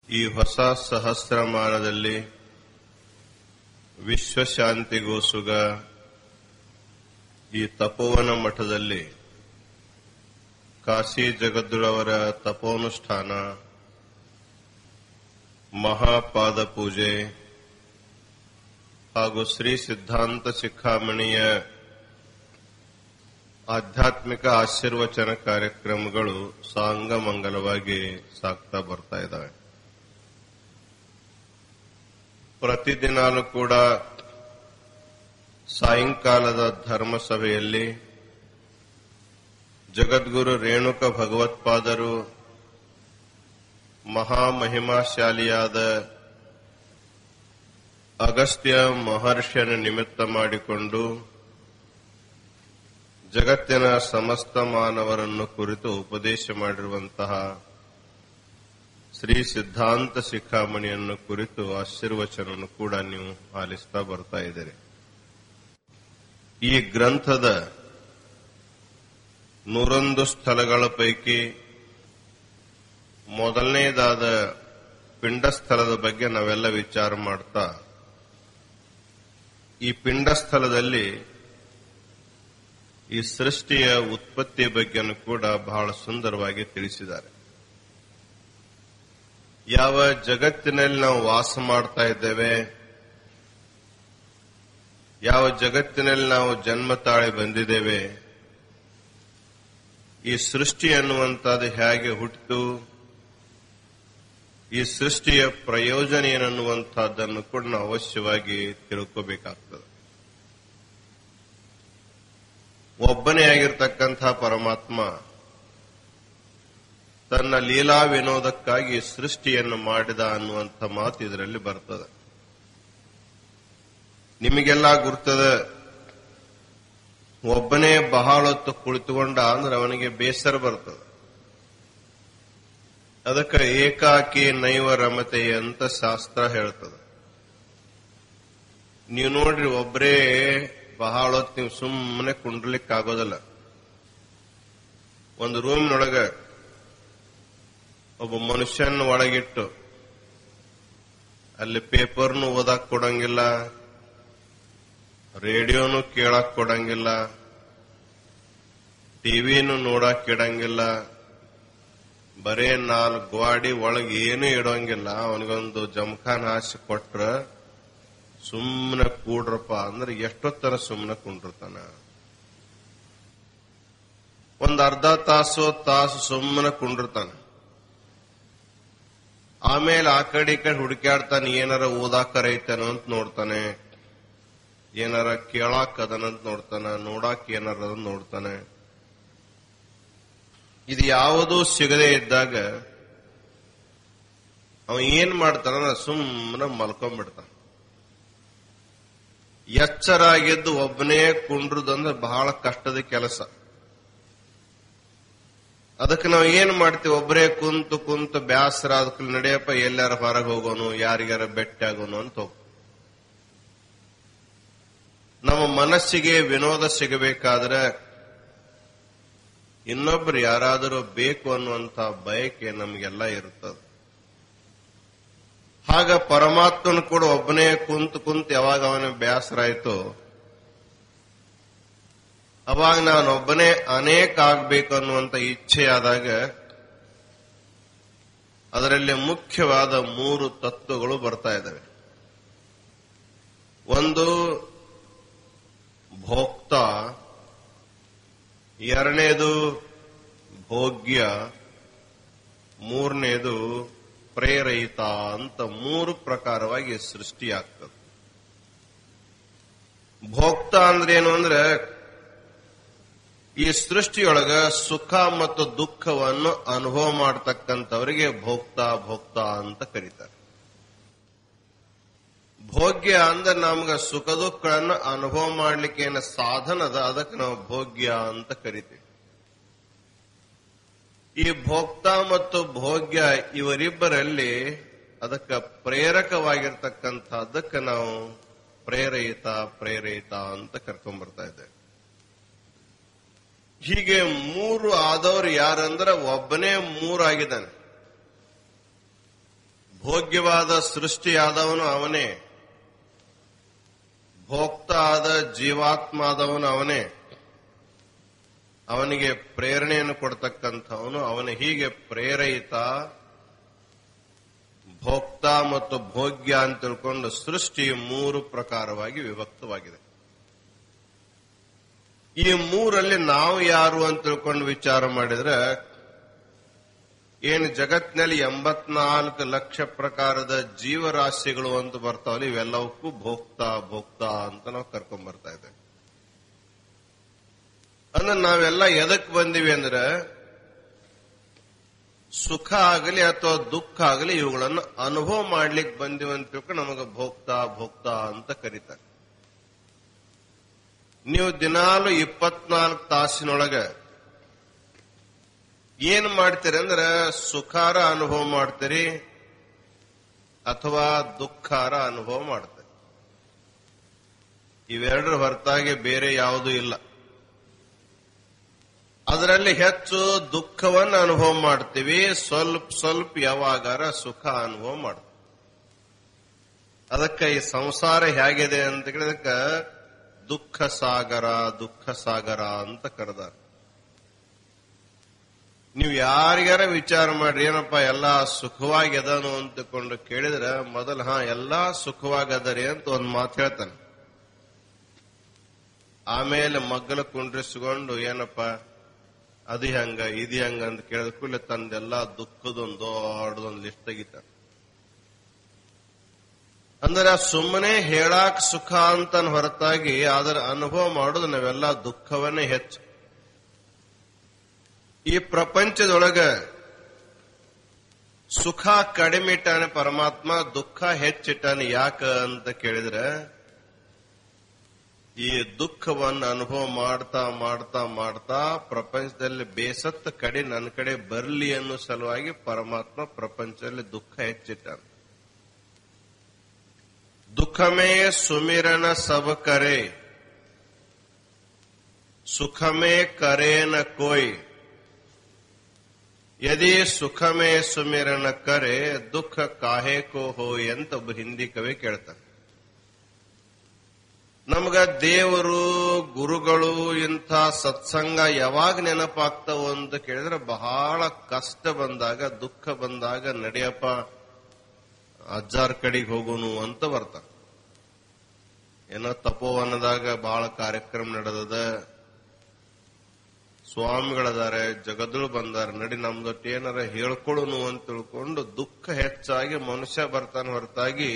ಈ ಹೊಸ ಸಹಸ್ರಮಾನದಲ್ಲಿ ವಿಶ್ವಶಾಂತಿಗೋಸುಗ ಈ ತಪೋವನ ಮಠದಲ್ಲಿ ಕಾಶಿ ಜಗದ್ಗುರವರ ತಪೋನುಷ್ಠಾನ ಮಹಾಪಾದ ಪೂಜೆ ಹಾಗೂ ಶ್ರೀ ಸಿದ್ಧಾಂತ ಶಿಖಾಮಣಿಯ ಆಧ್ಯಾತ್ಮಿಕ ಆಶೀರ್ವಚನ ಕಾರ್ಯಕ್ರಮಗಳು ಸಾಂಗಮಂಗಲವಾಗಿ ಸಾಗ್ತಾ ಬರ್ತಾ ಇದ್ದಾವೆ ಪ್ರತಿದಿನಾಲೂ ಕೂಡ ಸಾಯಂಕಾಲದ ಧರ್ಮಸಭೆಯಲ್ಲಿ ಜಗದ್ಗುರು ರೇಣುಕ ಭಗವತ್ಪಾದರು ಮಹಾಮಹಿಮಾಶಾಲಿಯಾದ ಅಗಸ್ತ್ಯ ಮಹರ್ಷಿಯನ್ನು ನಿಮಿತ್ತ ಮಾಡಿಕೊಂಡು ಜಗತ್ತಿನ ಸಮಸ್ತ ಮಾನವರನ್ನು ಕುರಿತು ಉಪದೇಶ ಮಾಡಿರುವಂತಹ ಶ್ರೀ ಸಿದ್ಧಾಂತ ಶಿಖಾಮಣಿಯನ್ನು ಕುರಿತು ಆಶೀರ್ವಚನವನ್ನು ಕೂಡ ನೀವು ಆಲಿಸ್ತಾ ಬರ್ತಾ ಇದ್ದೀರಿ ಈ ಗ್ರಂಥದ ನೂರೊಂದು ಸ್ಥಳಗಳ ಪೈಕಿ ಮೊದಲನೇದಾದ ಪಿಂಡಸ್ಥಳದ ಬಗ್ಗೆ ನಾವೆಲ್ಲ ವಿಚಾರ ಮಾಡ್ತಾ ಈ ಪಿಂಡಸ್ಥಳದಲ್ಲಿ ಈ ಸೃಷ್ಟಿಯ ಉತ್ಪತ್ತಿ ಬಗ್ಗೆನೂ ಕೂಡ ಬಹಳ ಸುಂದರವಾಗಿ ತಿಳಿಸಿದ್ದಾರೆ ಯಾವ ಜಗತ್ತಿನಲ್ಲಿ ನಾವು ವಾಸ ಮಾಡ್ತಾ ಇದ್ದೇವೆ ಯಾವ ಜಗತ್ತಿನಲ್ಲಿ ನಾವು ಜನ್ಮ ತಾಳಿ ಬಂದಿದ್ದೇವೆ ಈ ಸೃಷ್ಟಿ ಅನ್ನುವಂಥದ್ದು ಹೇಗೆ ಹುಟ್ಟಿತು ಈ ಸೃಷ್ಟಿಯ ಪ್ರಯೋಜನ ಏನನ್ನುವಂತಹದ್ದನ್ನು ಕೂಡ ನಾವು ಅವಶ್ಯವಾಗಿ ತಿಳ್ಕೋಬೇಕಾಗ್ತದೆ ಒಬ್ಬನೇ ಆಗಿರ್ತಕ್ಕಂಥ ಪರಮಾತ್ಮ ತನ್ನ ಲೀಲಾ ವಿನೋದಕ್ಕಾಗಿ ಸೃಷ್ಟಿಯನ್ನು ಮಾಡಿದ ಅನ್ನುವಂಥ ಮಾತು ಇದರಲ್ಲಿ ಬರ್ತದೆ ನಿಮಗೆಲ್ಲ ಗುರ್ತದ ಒಬ್ಬನೇ ಬಹಳ ಹೊತ್ತು ಕುಳಿತುಕೊಂಡ ಅಂದ್ರೆ ಅವನಿಗೆ ಬೇಸರ ಬರ್ತದೆ ಅದಕ್ಕೆ ಏಕಾಕಿ ನೈವ ರಮತೆ ಅಂತ ಶಾಸ್ತ್ರ ಹೇಳ್ತದೆ ನೀವು ನೋಡ್ರಿ ಒಬ್ಬರೇ ಬಹಳ ಹೊತ್ತು ನೀವು ಸುಮ್ಮನೆ ಕುಂಡ್ಲಿಕ್ಕೆ ಆಗೋದಿಲ್ಲ ಒಂದು ರೂಮ್ನೊಳಗ ಒಬ್ಬ ಮನುಷ್ಯನ ಒಳಗಿಟ್ಟು ಅಲ್ಲಿ ಪೇಪರ್ನು ಓದಾಕ್ ಕೊಡಂಗಿಲ್ಲ ರೇಡಿಯೋನು ಕೇಳಕ್ ಕೊಡಂಗಿಲ್ಲ ಟಿವಿನು ನೋಡಕ್ ಇಡಂಗಿಲ್ಲ ಬರೇ ನಾಲ್ಕು ಗಾಡಿ ಒಳಗೆ ಏನು ಇಡೋಂಗಿಲ್ಲ ಅವನಿಗೊಂದು ಜಮಖಾನ್ ಹಾಸಿ ಕೊಟ್ರ ಸುಮ್ಮನೆ ಕೂಡ್ರಪ್ಪ ಅಂದ್ರೆ ಎಷ್ಟೊತ್ತರ ಸುಮ್ಮನೆ ಕುಂಡಿರ್ತಾನ ಒಂದ್ ಅರ್ಧ ತಾಸು ತಾಸು ಸುಮ್ಮನೆ ಕುಂಡಿರ್ತಾನ ಆಮೇಲೆ ಆ ಕಡೆ ಈ ಕಡೆ ಹುಡುಕ್ಯಾಡ್ತಾನೆ ಏನಾರ ಓದಾಕರ ಐತೇನೋ ಅಂತ ನೋಡ್ತಾನೆ ಏನಾರ ಕೇಳಾಕ್ ಅದನಂತ ನೋಡ್ತಾನ ನೋಡಾಕ್ ಏನಾರ ಅದನ್ನ ನೋಡ್ತಾನೆ ಇದು ಯಾವುದೂ ಸಿಗದೆ ಇದ್ದಾಗ ಅವ ಏನ್ ಮಾಡ್ತಾನ ಸುಮ್ಮನೆ ಮಲ್ಕೊಂಡ್ಬಿಡ್ತಾನ ಎಚ್ಚರಾಗಿದ್ದು ಒಬ್ಬನೇ ಕುಂಡ್ರದಂದ್ರೆ ಬಹಳ ಕಷ್ಟದ ಕೆಲಸ ಅದಕ್ಕೆ ನಾವು ಏನ್ ಮಾಡ್ತೀವಿ ಒಬ್ಬರೇ ಕುಂತು ಕುಂತು ಬ್ಯಾಸರ ಅದಕ್ಕೆ ನಡೆಯಪ್ಪ ಎಲ್ಲಾರ ಹೊರಗೆ ಹೋಗೋನು ಯಾರಿಗಾರ ಬೆಟ್ಟ ಆಗೋನು ಅಂತ ಹೋಗ್ ನಮ್ಮ ಮನಸ್ಸಿಗೆ ವಿನೋದ ಸಿಗಬೇಕಾದ್ರೆ ಇನ್ನೊಬ್ರು ಯಾರಾದರೂ ಬೇಕು ಅನ್ನುವಂತ ಬಯಕೆ ನಮಗೆಲ್ಲ ಇರುತ್ತದೆ ಆಗ ಪರಮಾತ್ಮನು ಕೂಡ ಒಬ್ಬನೇ ಕುಂತು ಕುಂತು ಯಾವಾಗ ಅವನ ಬೇಸರ ಆಯ್ತು ಅವಾಗ ನಾನೊಬ್ಬನೇ ಅನೇಕ ಆಗ್ಬೇಕು ಅನ್ನುವಂತ ಇಚ್ಛೆ ಆದಾಗ ಅದರಲ್ಲಿ ಮುಖ್ಯವಾದ ಮೂರು ತತ್ವಗಳು ಬರ್ತಾ ಇದ್ದಾವೆ ಒಂದು ಭೋಕ್ತ ಎರಡನೇದು ಭೋಗ್ಯ ಮೂರನೇದು ಪ್ರೇರಯಿತ ಅಂತ ಮೂರು ಪ್ರಕಾರವಾಗಿ ಸೃಷ್ಟಿಯಾಗ್ತದೆ ಭೋಕ್ತ ಅಂದ್ರೇನು ಅಂದ್ರೆ ಈ ಸೃಷ್ಟಿಯೊಳಗ ಸುಖ ಮತ್ತು ದುಃಖವನ್ನು ಅನುಭವ ಮಾಡತಕ್ಕಂಥವರಿಗೆ ಭೋಕ್ತ ಭೋಕ್ತ ಅಂತ ಕರೀತಾರೆ ಭೋಗ್ಯ ಅಂದ್ರೆ ನಮ್ಗ ಸುಖ ದುಃಖಗಳನ್ನು ಅನುಭವ ಮಾಡ್ಲಿಕ್ಕೆ ಏನು ಸಾಧನ ಅದ ಅದಕ್ಕೆ ನಾವು ಭೋಗ್ಯ ಅಂತ ಕರಿತೀವಿ ಈ ಭೋಕ್ತ ಮತ್ತು ಭೋಗ್ಯ ಇವರಿಬ್ಬರಲ್ಲಿ ಅದಕ್ಕೆ ಪ್ರೇರಕವಾಗಿರ್ತಕ್ಕಂಥದ್ದಕ್ಕೆ ನಾವು ಪ್ರೇರಯಿತ ಪ್ರೇರಯಿತ ಅಂತ ಕರ್ಕೊಂಡ್ ಬರ್ತಾ ಇದ್ದೇವೆ ಹೀಗೆ ಮೂರು ಆದವರು ಯಾರಂದ್ರೆ ಒಬ್ಬನೇ ಮೂರಾಗಿದ್ದಾನೆ ಭೋಗ್ಯವಾದ ಸೃಷ್ಟಿಯಾದವನು ಅವನೇ ಭೋಕ್ತ ಆದ ಜೀವಾತ್ಮ ಆದವನು ಅವನೇ ಅವನಿಗೆ ಪ್ರೇರಣೆಯನ್ನು ಕೊಡ್ತಕ್ಕಂಥವನು ಅವನ ಹೀಗೆ ಪ್ರೇರಯಿತ ಭೋಕ್ತ ಮತ್ತು ಭೋಗ್ಯ ಅಂತ ತಿಳ್ಕೊಂಡು ಸೃಷ್ಟಿ ಮೂರು ಪ್ರಕಾರವಾಗಿ ವಿಭಕ್ತವಾಗಿದೆ ಈ ಮೂರಲ್ಲಿ ನಾವು ಯಾರು ಅಂತ ತಿಳ್ಕೊಂಡು ವಿಚಾರ ಮಾಡಿದ್ರೆ ಏನು ಜಗತ್ತಿನಲ್ಲಿ ಎಂಬತ್ನಾಲ್ಕು ಲಕ್ಷ ಪ್ರಕಾರದ ಜೀವರಾಶಿಗಳು ಅಂತ ಬರ್ತಾವಲ್ಲ ಇವೆಲ್ಲವಕ್ಕೂ ಭೋಕ್ತ ಭೋಕ್ತ ಅಂತ ನಾವು ಕರ್ಕೊಂಡ್ ಬರ್ತಾ ಇದ್ದೇವೆ ಅಂದ್ರೆ ನಾವೆಲ್ಲ ಎದಕ್ ಬಂದಿವಿ ಅಂದ್ರೆ ಸುಖ ಆಗಲಿ ಅಥವಾ ದುಃಖ ಆಗಲಿ ಇವುಗಳನ್ನು ಅನುಭವ ಮಾಡ್ಲಿಕ್ಕೆ ಬಂದಿವಿ ಅಂತ ತಿಳ್ಕೊಂಡು ನಮಗೆ ಭೋಕ್ತ ಭೋಕ್ತ ಅಂತ ಕರೀತಾರೆ ನೀವು ದಿನಾಲು ಇಪ್ಪತ್ನಾಲ್ಕು ತಾಸಿನೊಳಗೆ ಏನ್ ಮಾಡ್ತೀರಿ ಅಂದ್ರೆ ಸುಖಾರ ಅನುಭವ ಮಾಡ್ತೀರಿ ಅಥವಾ ದುಃಖಾರ ಅನುಭವ ಮಾಡ್ತೀರಿ ಇವೆರಡರ ಹೊರತಾಗಿ ಬೇರೆ ಯಾವುದೂ ಇಲ್ಲ ಅದರಲ್ಲಿ ಹೆಚ್ಚು ದುಃಖವನ್ನು ಅನುಭವ ಮಾಡ್ತೀವಿ ಸ್ವಲ್ಪ ಸ್ವಲ್ಪ ಯಾವಾಗಾರ ಸುಖ ಅನುಭವ ಮಾಡ್ತೀವಿ ಅದಕ್ಕೆ ಈ ಸಂಸಾರ ಹೇಗಿದೆ ಅಂತ ಕೇಳಿದಕ್ಕ ದುಃಖ ಸಾಗರ ದುಃಖ ಸಾಗರ ಅಂತ ಕರೆದಾರ ನೀವು ಯಾರಿಗಾರ ವಿಚಾರ ಮಾಡ್ರಿ ಏನಪ್ಪ ಎಲ್ಲಾ ಸುಖವಾಗಿ ಅದನು ಅಂತಕೊಂಡು ಕೇಳಿದ್ರೆ ಮೊದಲು ಹಾ ಎಲ್ಲಾ ಸುಖವಾಗಿ ಅದರಿ ಅಂತ ಒಂದ್ ಮಾತು ಹೇಳ್ತಾನೆ ಆಮೇಲೆ ಮಗ್ಗಲ ಕುಂಡ್ರಿಸ್ಕೊಂಡು ಏನಪ್ಪ ಅದು ಹೆಂಗ ಇದು ಹೆಂಗ ಅಂತ ಕೇಳಿದ ಕೂಡಲೇ ತಂದೆಲ್ಲ ದುಃಖದೊಂದು ದೊಡ್ಡದೊಂದು ಲಿಸ್ಟ್ ತೆಗಿತಾನೆ ಅಂದ್ರೆ ಸುಮ್ಮನೆ ಹೇಳಾಕ್ ಸುಖ ಅಂತ ಹೊರತಾಗಿ ಅದರ ಅನುಭವ ಮಾಡೋದು ನಾವೆಲ್ಲ ದುಃಖವನ್ನೇ ಹೆಚ್ಚು ಈ ಪ್ರಪಂಚದೊಳಗ ಸುಖ ಕಡಿಮೆ ಇಟ್ಟಾನೆ ಪರಮಾತ್ಮ ದುಃಖ ಹೆಚ್ಚಿಟ್ಟಾನೆ ಯಾಕ ಅಂತ ಕೇಳಿದ್ರೆ ಈ ದುಃಖವನ್ನು ಅನುಭವ ಮಾಡ್ತಾ ಮಾಡ್ತಾ ಮಾಡ್ತಾ ಪ್ರಪಂಚದಲ್ಲಿ ಬೇಸತ್ತ ಕಡೆ ನನ್ನ ಕಡೆ ಬರ್ಲಿ ಅನ್ನೋ ಸಲುವಾಗಿ ಪರಮಾತ್ಮ ಪ್ರಪಂಚದಲ್ಲಿ ದುಃಖ ಹೆಚ್ಚಿಟ್ಟಾನೆ दुख में सुमिरन सब करे सुख में करे न कोई यदि ಸುಖ ಮೇ ಸುಮಿರನ ಕರೆ ದುಃಖ ಕಾಹೆ ಕೋ ಹೋ ಅಂತ ಒಬ್ಬ ಹಿಂದಿ ಕವಿ ಕೇಳ್ತಾನೆ ನಮ್ಗ ದೇವರು ಗುರುಗಳು ಇಂಥ ಸತ್ಸಂಗ ಯಾವಾಗ ನೆನಪಾಗ್ತಾವ ಅಂತ ಕೇಳಿದ್ರೆ ಬಹಳ ಕಷ್ಟ ಬಂದಾಗ ದುಃಖ ಬಂದಾಗ ನಡೆಯಪ್ಪ ಅಜ್ಜಾರ್ ಕಡೆಗೆ ಹೋಗೋನು ಅಂತ ಬರ್ತಾನೆ ಏನೋ ತಪೋವನದಾಗ ಬಹಳ ಕಾರ್ಯಕ್ರಮ ನಡೆದದ ಸ್ವಾಮಿಗಳದಾರೆ ಜಗದ್ರು ಬಂದಾರ ನಡಿ ನಮ್ದೊಟ್ಟು ಏನಾರ ಹೇಳ್ಕೊಳುನು ಅಂತ ತಿಳ್ಕೊಂಡು ದುಃಖ ಹೆಚ್ಚಾಗಿ ಮನುಷ್ಯ ಬರ್ತಾನೆ ಹೊರತಾಗಿ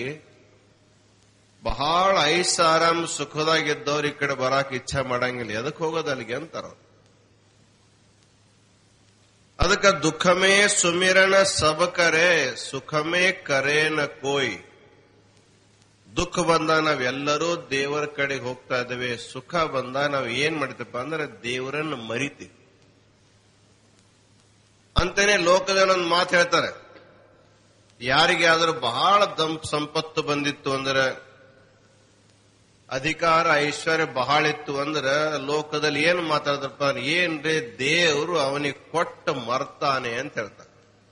ಬಹಳ ಐಸ್ ಆರಾಮ್ ಸುಖದಾಗಿದ್ದವ್ರು ಈ ಕಡೆ ಬರಾಕ್ ಇಚ್ಛೆ ಮಾಡಂಗಿಲ್ಲ ಎದಕ್ ಹೋಗೋದು ಅಲ್ಲಿಗೆ ಅಂತಾರ ಅವ್ರು. ಅದಕ್ಕೆ ದುಃಖಮೇ ಸುಮಿರನ ಸಬ ಕರೆ ಸುಖಮೇ ಕರೆ ನ ಕೋಯ್ ದುಃಖ ಬಂದ ನಾವೆಲ್ಲರೂ ದೇವರ ಕಡೆಗೆ ಹೋಗ್ತಾ ಇದ್ದೇವೆ ಸುಖ ಬಂದ ನಾವ್ ಏನ್ ಮಾಡ್ತೀವಪ್ಪ ಅಂದ್ರೆ ದೇವರನ್ನು ಮರಿತೀವಿ ಅಂತಾನೆ ಲೋಕದಲ್ಲಿ ಒಂದು ಮಾತು ಹೇಳ್ತಾರೆ ಯಾರಿಗೆ ಆದ್ರೂ ಬಹಳ ದಂ ಸಂಪತ್ತು ಬಂದಿತ್ತು ಅಂದ್ರೆ ಅಧಿಕಾರ ಐಶ್ವರ್ಯ ಬಹಳ ಇತ್ತು ಅಂದ್ರೆ ಲೋಕದಲ್ಲಿ ಏನ್ ಮಾತಾಡಿದ್ರಪ್ಪ ಅಂದ್ರೆ ಏನ್ರಿ ದೇವರು ಅವನಿಗೆ ಕೊಟ್ಟ ಮರ್ತಾನೆ ಅಂತ ಹೇಳ್ತಾರೆ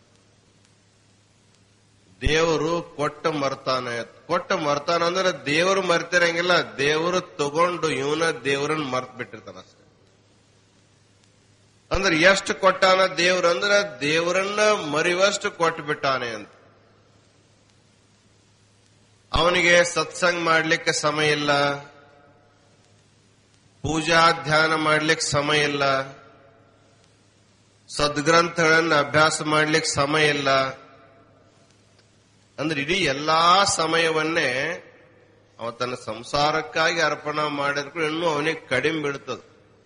ದೇವರು ಕೊಟ್ಟ ಮರ್ತಾನೆ ಕೊಟ್ಟ ಮರ್ತಾನ ಅಂದ್ರೆ ದೇವರು ಮರ್ತಿರಂಗಿಲ್ಲ ದೇವರು ತಗೊಂಡು ಇವನ ದೇವರನ್ನ ಮರ್ತ್ ಬಿಟ್ಟಿರ್ತಾನ ಅಷ್ಟೇ ಅಂದ್ರೆ ಎಷ್ಟು ಕೊಟ್ಟಾನ ದೇವ್ರು ಅಂದ್ರೆ ದೇವರನ್ನ ಮರಿವಷ್ಟು ಕೊಟ್ಟು ಬಿಟ್ಟಾನೆ ಅಂತ ಅವನಿಗೆ ಸತ್ಸಂಗ್ ಮಾಡ್ಲಿಕ್ಕೆ ಸಮಯ ಇಲ್ಲ ಪೂಜಾ ಧ್ಯಾನ ಮಾಡ್ಲಿಕ್ಕೆ ಸಮಯ ಇಲ್ಲ ಸದ್ಗ್ರಂಥಗಳನ್ನ ಅಭ್ಯಾಸ ಮಾಡ್ಲಿಕ್ಕೆ ಸಮಯ ಇಲ್ಲ ಅಂದ್ರೆ ಇಡೀ ಎಲ್ಲಾ ಸಮಯವನ್ನೇ ಅವ ತನ್ನ ಸಂಸಾರಕ್ಕಾಗಿ ಅರ್ಪಣೆ ಮಾಡಿದ್ರು ಇನ್ನೂ ಅವನಿಗೆ ಕಡಿಮೆ ಬೀಳ್ತದ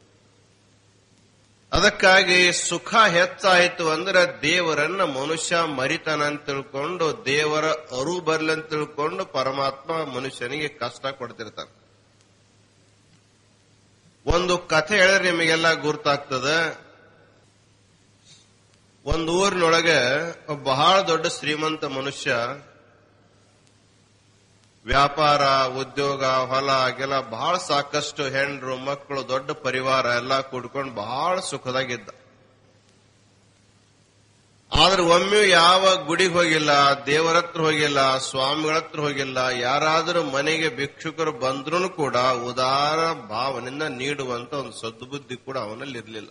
ಅದಕ್ಕಾಗಿ ಸುಖ ಹೆಚ್ಚಾಯಿತು ಅಂದ್ರೆ ದೇವರನ್ನ ಮನುಷ್ಯ ಮರಿತಾನ ಅಂತ ತಿಳ್ಕೊಂಡು ದೇವರ ಅರು ಬರ್ಲಂತ ತಿಳ್ಕೊಂಡು ಪರಮಾತ್ಮ ಮನುಷ್ಯನಿಗೆ ಕಷ್ಟ ಕೊಡ್ತಿರ್ತಾನೆ ಒಂದು ಕಥೆ ಹೇಳಿದ್ರೆ ನಿಮಗೆಲ್ಲ ಗುರ್ತಾಗ್ತದ ಒಂದು ಊರಿನೊಳಗೆ ಒಬ್ಬ ಬಹಳ ದೊಡ್ಡ ಶ್ರೀಮಂತ ಮನುಷ್ಯ ವ್ಯಾಪಾರ ಉದ್ಯೋಗ ಹೊಲ ಗೆಲ ಬಹಳ ಸಾಕಷ್ಟು ಹೆಂಡ್ರು ಮಕ್ಕಳು ದೊಡ್ಡ ಪರಿವಾರ ಎಲ್ಲ ಕೂಡ್ಕೊಂಡು ಬಹಳ ಸುಖದಾಗಿದ್ದ ಆದ್ರೆ ಒಮ್ಮೆ ಯಾವ ಗುಡಿಗೆ ಹೋಗಿಲ್ಲ ದೇವರ ಹತ್ರ ಹೋಗಿಲ್ಲ ಸ್ವಾಮಿಗಳ ಹತ್ರ ಹೋಗಿಲ್ಲ ಯಾರಾದರೂ ಮನೆಗೆ ಭಿಕ್ಷುಕರು ಬಂದ್ರೂ ಕೂಡ ಉದಾರ ಭಾವನೆಯಿಂದ ನೀಡುವಂತ ಒಂದು ಸದ್ಬುದ್ಧಿ ಕೂಡ ಅವನಲ್ಲಿ ಇರಲಿಲ್ಲ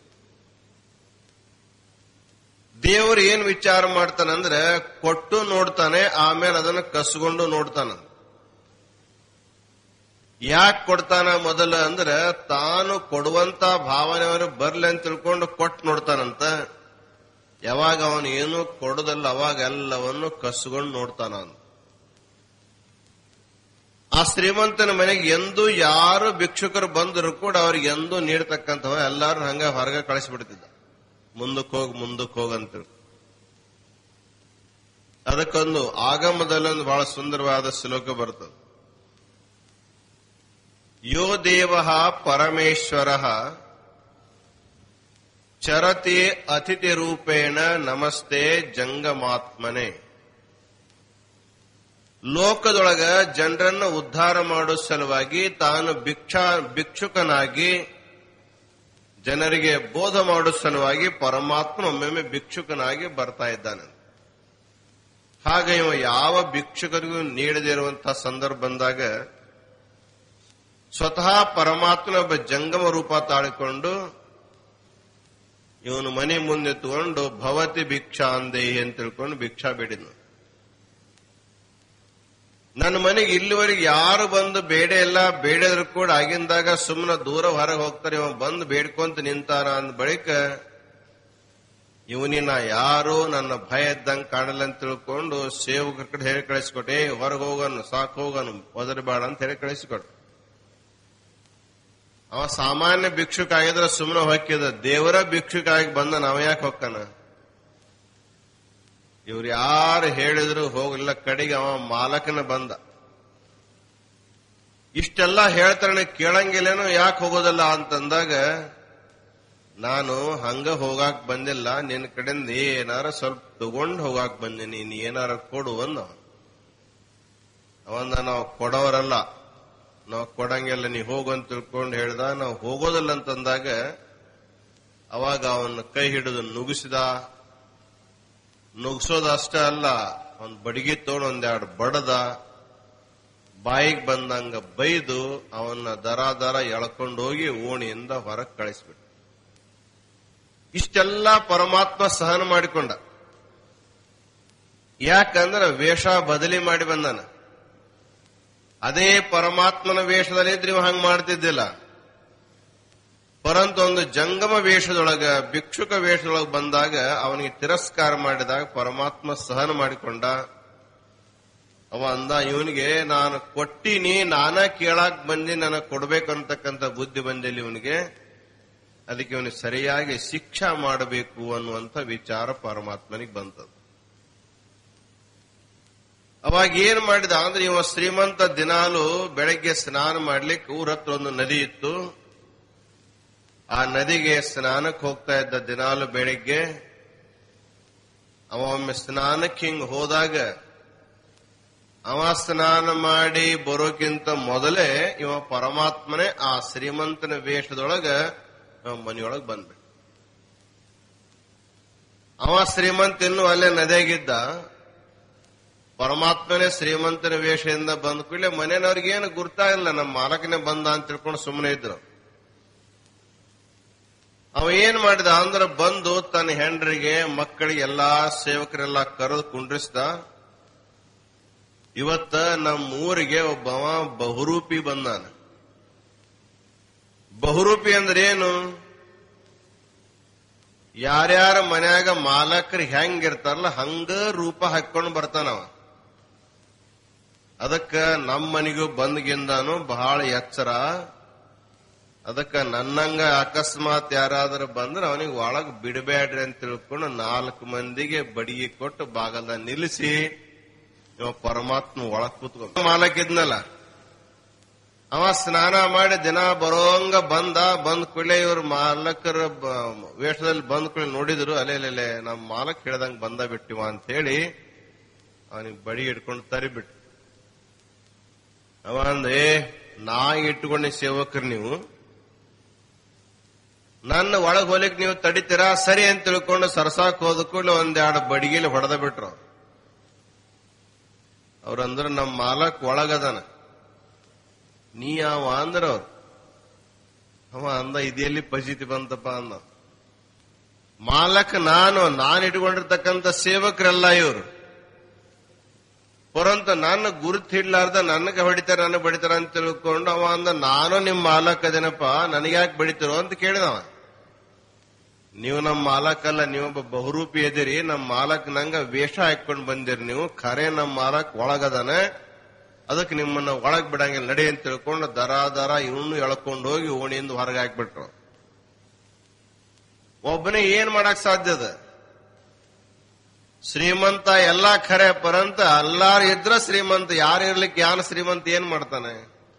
ದೇವರು ಏನ್ ವಿಚಾರ ಮಾಡ್ತಾನಂದ್ರೆ ಕೊಟ್ಟು ನೋಡ್ತಾನೆ ಆಮೇಲೆ ಅದನ್ನ ಕಸ್ಕೊಂಡು ನೋಡ್ತಾನ ಯಾಕೆ ಕೊಡ್ತಾನ ಮೊದಲ ಅಂದ್ರೆ ತಾನು ಕೊಡುವಂತ ಭಾವನೆ ಅವರು ಬರ್ಲಿ ಅಂತ ತಿಳ್ಕೊಂಡು ಕೊಟ್ಟು ನೋಡ್ತಾನಂತ ಯಾವಾಗ ಅವನು ಏನು ಕೊಡೋದಲ್ಲ ಅವಾಗ ಎಲ್ಲವನ್ನು ಕಸ್ಕೊಂಡು ನೋಡ್ತಾನ ಅಂತ ಆ ಶ್ರೀಮಂತನ ಮನೆಗೆ ಎಂದು ಯಾರು ಭಿಕ್ಷುಕರು ಬಂದರೂ ಕೂಡ ಅವ್ರಿಗೆ ಎಂದೂ ನೀಡ್ತಕ್ಕಂಥವ ಎಲ್ಲಾರು ಹಂಗ ಹೊರಗೆ ಕಳಿಸ್ಬಿಡ್ತಿದ್ದ ಮುಂದಕ್ಕೆ ಹೋಗಿ ಮುಂದಕ್ಕೆ ಹೋಗಂತ ಅದಕ್ಕೊಂದು ಆಗಮದಲ್ಲೊಂದು ಬಹಳ ಸುಂದರವಾದ ಶ್ಲೋಕ ಬರ್ತದೆ ಯೋ ದೇವ ಪರಮೇಶ್ವರ ಚರತಿ ಅತಿಥಿ ರೂಪೇಣ ನಮಸ್ತೆ ಜಂಗಮಾತ್ಮನೆ ಲೋಕದೊಳಗ ಜನರನ್ನ ಉದ್ಧಾರ ಮಾಡೋ ಸಲುವಾಗಿ ತಾನು ಭಿಕ್ಷಾ ಭಿಕ್ಷುಕನಾಗಿ ಜನರಿಗೆ ಬೋಧ ಮಾಡೋ ಸಲುವಾಗಿ ಪರಮಾತ್ಮ ಒಮ್ಮೊಮ್ಮೆ ಭಿಕ್ಷುಕನಾಗಿ ಬರ್ತಾ ಇದ್ದಾನೆ ಹಾಗೆ ಇವ ಯಾವ ಭಿಕ್ಷುಕರಿಗೂ ನೀಡದೇ ಇರುವಂತಹ ಸಂದರ್ಭ ಬಂದಾಗ ಸ್ವತಃ ಪರಮಾತ್ಮನ ಒಬ್ಬ ಜಂಗಮ ರೂಪ ತಾಳಿಕೊಂಡು ಇವನು ಮನೆ ಮುಂದೆ ತಗೊಂಡು ಭವತಿ ಭಿಕ್ಷಾ ಅಂದೇಹಿ ಅಂತ ತಿಳ್ಕೊಂಡು ಭಿಕ್ಷಾ ಬೇಡಿದ್ನು ನನ್ನ ಮನೆಗೆ ಇಲ್ಲಿವರೆಗೆ ಯಾರು ಬಂದು ಬೇಡ ಇಲ್ಲ ಬೇಡದ್ರು ಕೂಡ ಆಗಿಂದಾಗ ಸುಮ್ಮನೆ ದೂರ ಹೊರಗೆ ಹೋಗ್ತಾರೆ ಇವ ಬಂದು ಬೇಡ್ಕೊಂತ ನಿಂತಾನ ಅಂದ ಬಳಿಕ ಇವನಿನ ಯಾರು ನನ್ನ ಭಯ ಇದ್ದಂಗೆ ಕಾಣಲ್ಲ ಅಂತ ತಿಳ್ಕೊಂಡು ಸೇವಕರ ಕಡೆ ಹೇಳಿ ಕಳಿಸ್ಕೊಟ್ಟೆ ಹೊರಗೆ ಹೋಗನು ಸಾಕು ಹೋಗನು ಒದರಬೇಡ ಅಂತ ಹೇಳಿ ಕಳಿಸಿಕೊಟ್ಟು ಅವ ಸಾಮಾನ್ಯ ಭಿಕ್ಷುಕ ಆಗಿದ್ರೆ ಸುಮ್ಮನೆ ಹೊಕ್ಕಿದ ದೇವರ ಭಿಕ್ಷುಕ ಆಗಿ ಬಂದ ನಾವ ಯಾಕೆ ಹೊಕ್ಕನ ಇವ್ರು ಯಾರು ಹೇಳಿದ್ರು ಹೋಗಲಿಲ್ಲ ಕಡೆಗೆ ಅವ ಮಾಲಕನ ಬಂದ ಇಷ್ಟೆಲ್ಲ ಹೇಳ್ತಾನೆ ಕೇಳಂಗಿಲ್ಲೇನೋ ಯಾಕೆ ಹೋಗೋದಲ್ಲ ಅಂತಂದಾಗ ನಾನು ಹಂಗ ಹೋಗಾಕ್ ಬಂದಿಲ್ಲ ನಿನ್ನ ಕಡೆಯಿಂದ ಏನಾರ ಸ್ವಲ್ಪ ತಗೊಂಡ್ ಹೋಗಾಕ್ ಬಂದೀನಿ ನೀ ಏನಾರ ಕೊಡು ಅಂದ ಅವಂದ ನಾವು ಕೊಡೋರಲ್ಲ ನಾವು ಕೊಡಂಗಿಲ್ಲ ನೀ ಹೋಗು ಅಂತ ತಿಳ್ಕೊಂಡು ಹೇಳ್ದ ನಾವು ಹೋಗೋದಿಲ್ಲ ಅಂತಂದಾಗ ಅವಾಗ ಅವನ ಕೈ ಹಿಡಿದು ನುಗ್ಗಿಸಿದ ನುಗ್ಸೋದಷ್ಟೇ ಅಲ್ಲ ಒಂದ್ ಬಡಿಗೆ ತಗೊಂಡು ಒಂದೆರಡು ಬಡದ ಬಾಯಿಗೆ ಬಂದಂಗ ಬೈದು ಅವನ್ನ ದರ ದರ ಎಳ್ಕೊಂಡು ಹೋಗಿ ಓಣಿಯಿಂದ ಹೊರಗೆ ಕಳಿಸ್ಬಿಟ್ಟು ಇಷ್ಟೆಲ್ಲ ಪರಮಾತ್ಮ ಸಹನ ಮಾಡಿಕೊಂಡ ಯಾಕಂದ್ರೆ ವೇಷ ಬದಲಿ ಮಾಡಿ ಬಂದಾನ ಅದೇ ಪರಮಾತ್ಮನ ವೇಷದಲ್ಲಿ ಇದ್ರೆ ಇವ ಹಂಗ್ ಮಾಡ್ತಿದ್ದಿಲ್ಲ ಪರಂತು ಒಂದು ಜಂಗಮ ವೇಷದೊಳಗ ಭಿಕ್ಷುಕ ವೇಷದೊಳಗ ಬಂದಾಗ ಅವನಿಗೆ ತಿರಸ್ಕಾರ ಮಾಡಿದಾಗ ಪರಮಾತ್ಮ ಸಹನ ಮಾಡಿಕೊಂಡ ಅವ ಅಂದ ಇವನಿಗೆ ನಾನು ಕೊಟ್ಟಿನಿ ನಾನ ಕೇಳಾಕ್ ಬಂದಿ ನನಗೆ ಕೊಡ್ಬೇಕಂತಕ್ಕಂಥ ಬುದ್ಧಿ ಬಂದಿಲ್ಲ ಇವನಿಗೆ ಅದಕ್ಕೆ ಇವನಿಗೆ ಸರಿಯಾಗಿ ಶಿಕ್ಷಾ ಮಾಡಬೇಕು ಅನ್ನುವಂಥ ವಿಚಾರ ಪರಮಾತ್ಮನಿಗೆ ಬಂತದ್ದು ಅವಾಗ ಏನ್ ಮಾಡಿದ ಅಂದ್ರೆ ಇವ ಶ್ರೀಮಂತ ದಿನಾಲು ಬೆಳಗ್ಗೆ ಸ್ನಾನ ಮಾಡ್ಲಿಕ್ಕೆ ಊರ ಹತ್ರ ಒಂದು ನದಿ ಇತ್ತು ಆ ನದಿಗೆ ಸ್ನಾನಕ್ಕೆ ಹೋಗ್ತಾ ಇದ್ದ ದಿನಾಲು ಬೆಳಿಗ್ಗೆ ಅವ ಒಮ್ಮೆ ಸ್ನಾನಕ್ಕೆ ಹಿಂಗ್ ಹೋದಾಗ ಅವ ಸ್ನಾನ ಮಾಡಿ ಬರೋಕ್ಕಿಂತ ಮೊದಲೇ ಇವ ಪರಮಾತ್ಮನೇ ಆ ಶ್ರೀಮಂತನ ವೇಷದೊಳಗ ಮನೆಯೊಳಗೆ ಬಂದ್ಬಿಟ್ಟ ಅವ ಶ್ರೀಮಂತ ಇನ್ನು ಅಲ್ಲೇ ನದಿಯಾಗಿದ್ದ ಪರಮಾತ್ಮನೇ ಶ್ರೀಮಂತನ ವೇಷದಿಂದ ಬಂದ ಕೂಡಲೇ ಮನೆಯವ್ರಿಗೆ ಏನು ಗುರ್ತಾಗಿಲ್ಲ ನಮ್ಮ ಮಾಲಕನೇ ಬಂದ ಅಂತ ತಿಳ್ಕೊಂಡು ಸುಮ್ಮನೆ ಇದ್ರು ಅವ ಏನ್ ಮಾಡಿದ ಅಂದ್ರೆ ಬಂದು ತನ್ನ ಹೆಂಡ್ರಿಗೆ ಮಕ್ಕಳಿಗೆ ಎಲ್ಲಾ ಸೇವಕರೆಲ್ಲ ಕರೆದು ಕುಂಡ್ರಿಸ್ದ ಇವತ್ತ ನಮ್ಮ ಊರಿಗೆ ಒಬ್ಬವ ಬಹುರೂಪಿ ಬಂದಾನ ಬಹುರೂಪಿ ಅಂದ್ರೆ ಏನು ಯಾರ್ಯಾರ ಮನ್ಯಾಗ ಮಾಲಕರು ಹೆಂಗಿರ್ತಾರಲ್ಲ ಹಂಗ ರೂಪ ಹಾಕೊಂಡು ಬರ್ತಾನವ ಅದಕ್ಕ ನಮ್ಮ ಮನೆಗೂ ಬಂದ್ಗಿಂದಾನು ಬಹಳ ಎಚ್ಚರ ಅದಕ್ಕ ನನ್ನಂಗ ಅಕಸ್ಮಾತ್ ಯಾರಾದ್ರೂ ಬಂದ್ರೆ ಅವನಿಗೆ ಒಳಗ್ ಬಿಡಬೇಡ್ರಿ ಅಂತ ತಿಳ್ಕೊಂಡು ನಾಲ್ಕು ಮಂದಿಗೆ ಬಡಿಗೆ ಕೊಟ್ಟು ಬಾಗಲ್ದ ನಿಲ್ಲಿಸಿ ಇವ ಪರಮಾತ್ಮ ಒಳಗ್ ಕೂತ್ಕೊಂಡ ಮಾಲಕಿದ್ನಲ್ಲ ಅವ ಸ್ನಾನ ಮಾಡಿ ದಿನ ಬರೋಂಗ ಬಂದ ಬಂದ್ ಕೂಡಲೇ ಇವ್ರ ಮಾಲಕರ ಬ- ವೇಷದಲ್ಲಿ ಬಂದ್ ಕೂಡಲೇ ನೋಡಿದ್ರು ಅಲ್ಲೇ ಅಲ್ಲೇ ನಮ್ಮ ಮಾಲಕ್ ಹೇಳ್ದಂಗ್ ಬಂದ ಬಿಟ್ಟಿವ ಅಂತ ಹೇಳಿ ಅವನಿಗೆ ಬಡಿ ಹಿಡ್ಕೊಂಡು ತರಿಬಿಟ್ಟು ಅವ ಅಂದ ಏ ನಾ ಇಟ್ಕೊಂಡೆ ಸೇವಕರು ನೀವು ನನ್ನ ಒಳಗ್ ಹೋಲಿಕ್ ನೀವು ತಡಿತೀರಾ ಸರಿ ಅಂತ ತಿಳ್ಕೊಂಡು ಸರ್ಸಾಕ್ ಹೋದ ಕೂಡಲೇ ಒಂದೆರಡು ಬಡಿಗೆಲಿ ಹೊಡೆದ ಬಿಟ್ರು ಅವ್ರು. ಅವ್ರಂದ್ರ ನಮ್ಮ ಮಾಲಕ್ ಒಳಗದನ ನೀ ಅವ ಅಂದ್ರ ಅವ್ರು ಅವ ಅಂದ ಇದೆಲ್ಲಿ ಪಜಿತಿ ಬಂತಪ್ಪ ಅಂದ ಮಾಲಕ್ ನಾನು ನಾನು ಇಟ್ಕೊಂಡಿರ್ತಕ್ಕಂಥ ಸೇವಕರೆಲ್ಲ ಇವರು ಪರಂತು ನನ್ನ ಗುರುತು ಹಿಡ್ಲಾರ್ದ ನನಗೆ ಹೊಡಿತಾರ ನನಗೆ ಬಡಿತಾರ ಅಂತ ತಿಳ್ಕೊಂಡು ಅವ ಅಂದ ನಾನು ನಿಮ್ ಮಾಲಕ್ ಅದೇನಪ್ಪ ನನಗ್ಯಾಕೆ ಬಡಿತಿರೋ ಅಂತ ಕೇಳಿದವ ನೀವು ನಮ್ಮ ಮಾಲಕ್ ಅಲ್ಲ ನೀವೊಬ್ಬ ಬಹುರೂಪಿ ಎದಿರಿ ನಮ್ಮ ಮಾಲಕ್ ನಂಗ ವೇಷ ಹಾಕೊಂಡು ಬಂದಿರಿ ನೀವು ಖರೆ ನಮ್ಮ ಮಾಲಕ್ ಒಳಗದಾನೆ ಅದಕ್ಕೆ ನಿಮ್ಮನ್ನ ಒಳಗ್ ಬಿಡಂಗಿಲ್ಲ ನಡಿ ಅಂತ ತಿಳ್ಕೊಂಡು ದರ ದರ ಇವನು ಎಳ್ಕೊಂಡು ಹೋಗಿ ಓಣಿಯಿಂದ ಹೊರಗೆ ಹಾಕ್ಬಿಟ್ರು ಒಬ್ಬನೇ ಏನ್ ಮಾಡಕ್ ಸಾಧ್ಯದ ಶ್ರೀಮಂತ ಎಲ್ಲಾ ಖರೆ ಪರಂತ ಎಲ್ಲಾರು ಇದ್ರ ಶ್ರೀಮಂತ ಯಾರು ಇರ್ಲಿಕ್ಕೆ ಯಾನ ಶ್ರೀಮಂತ ಏನ್ ಮಾಡ್ತಾನೆ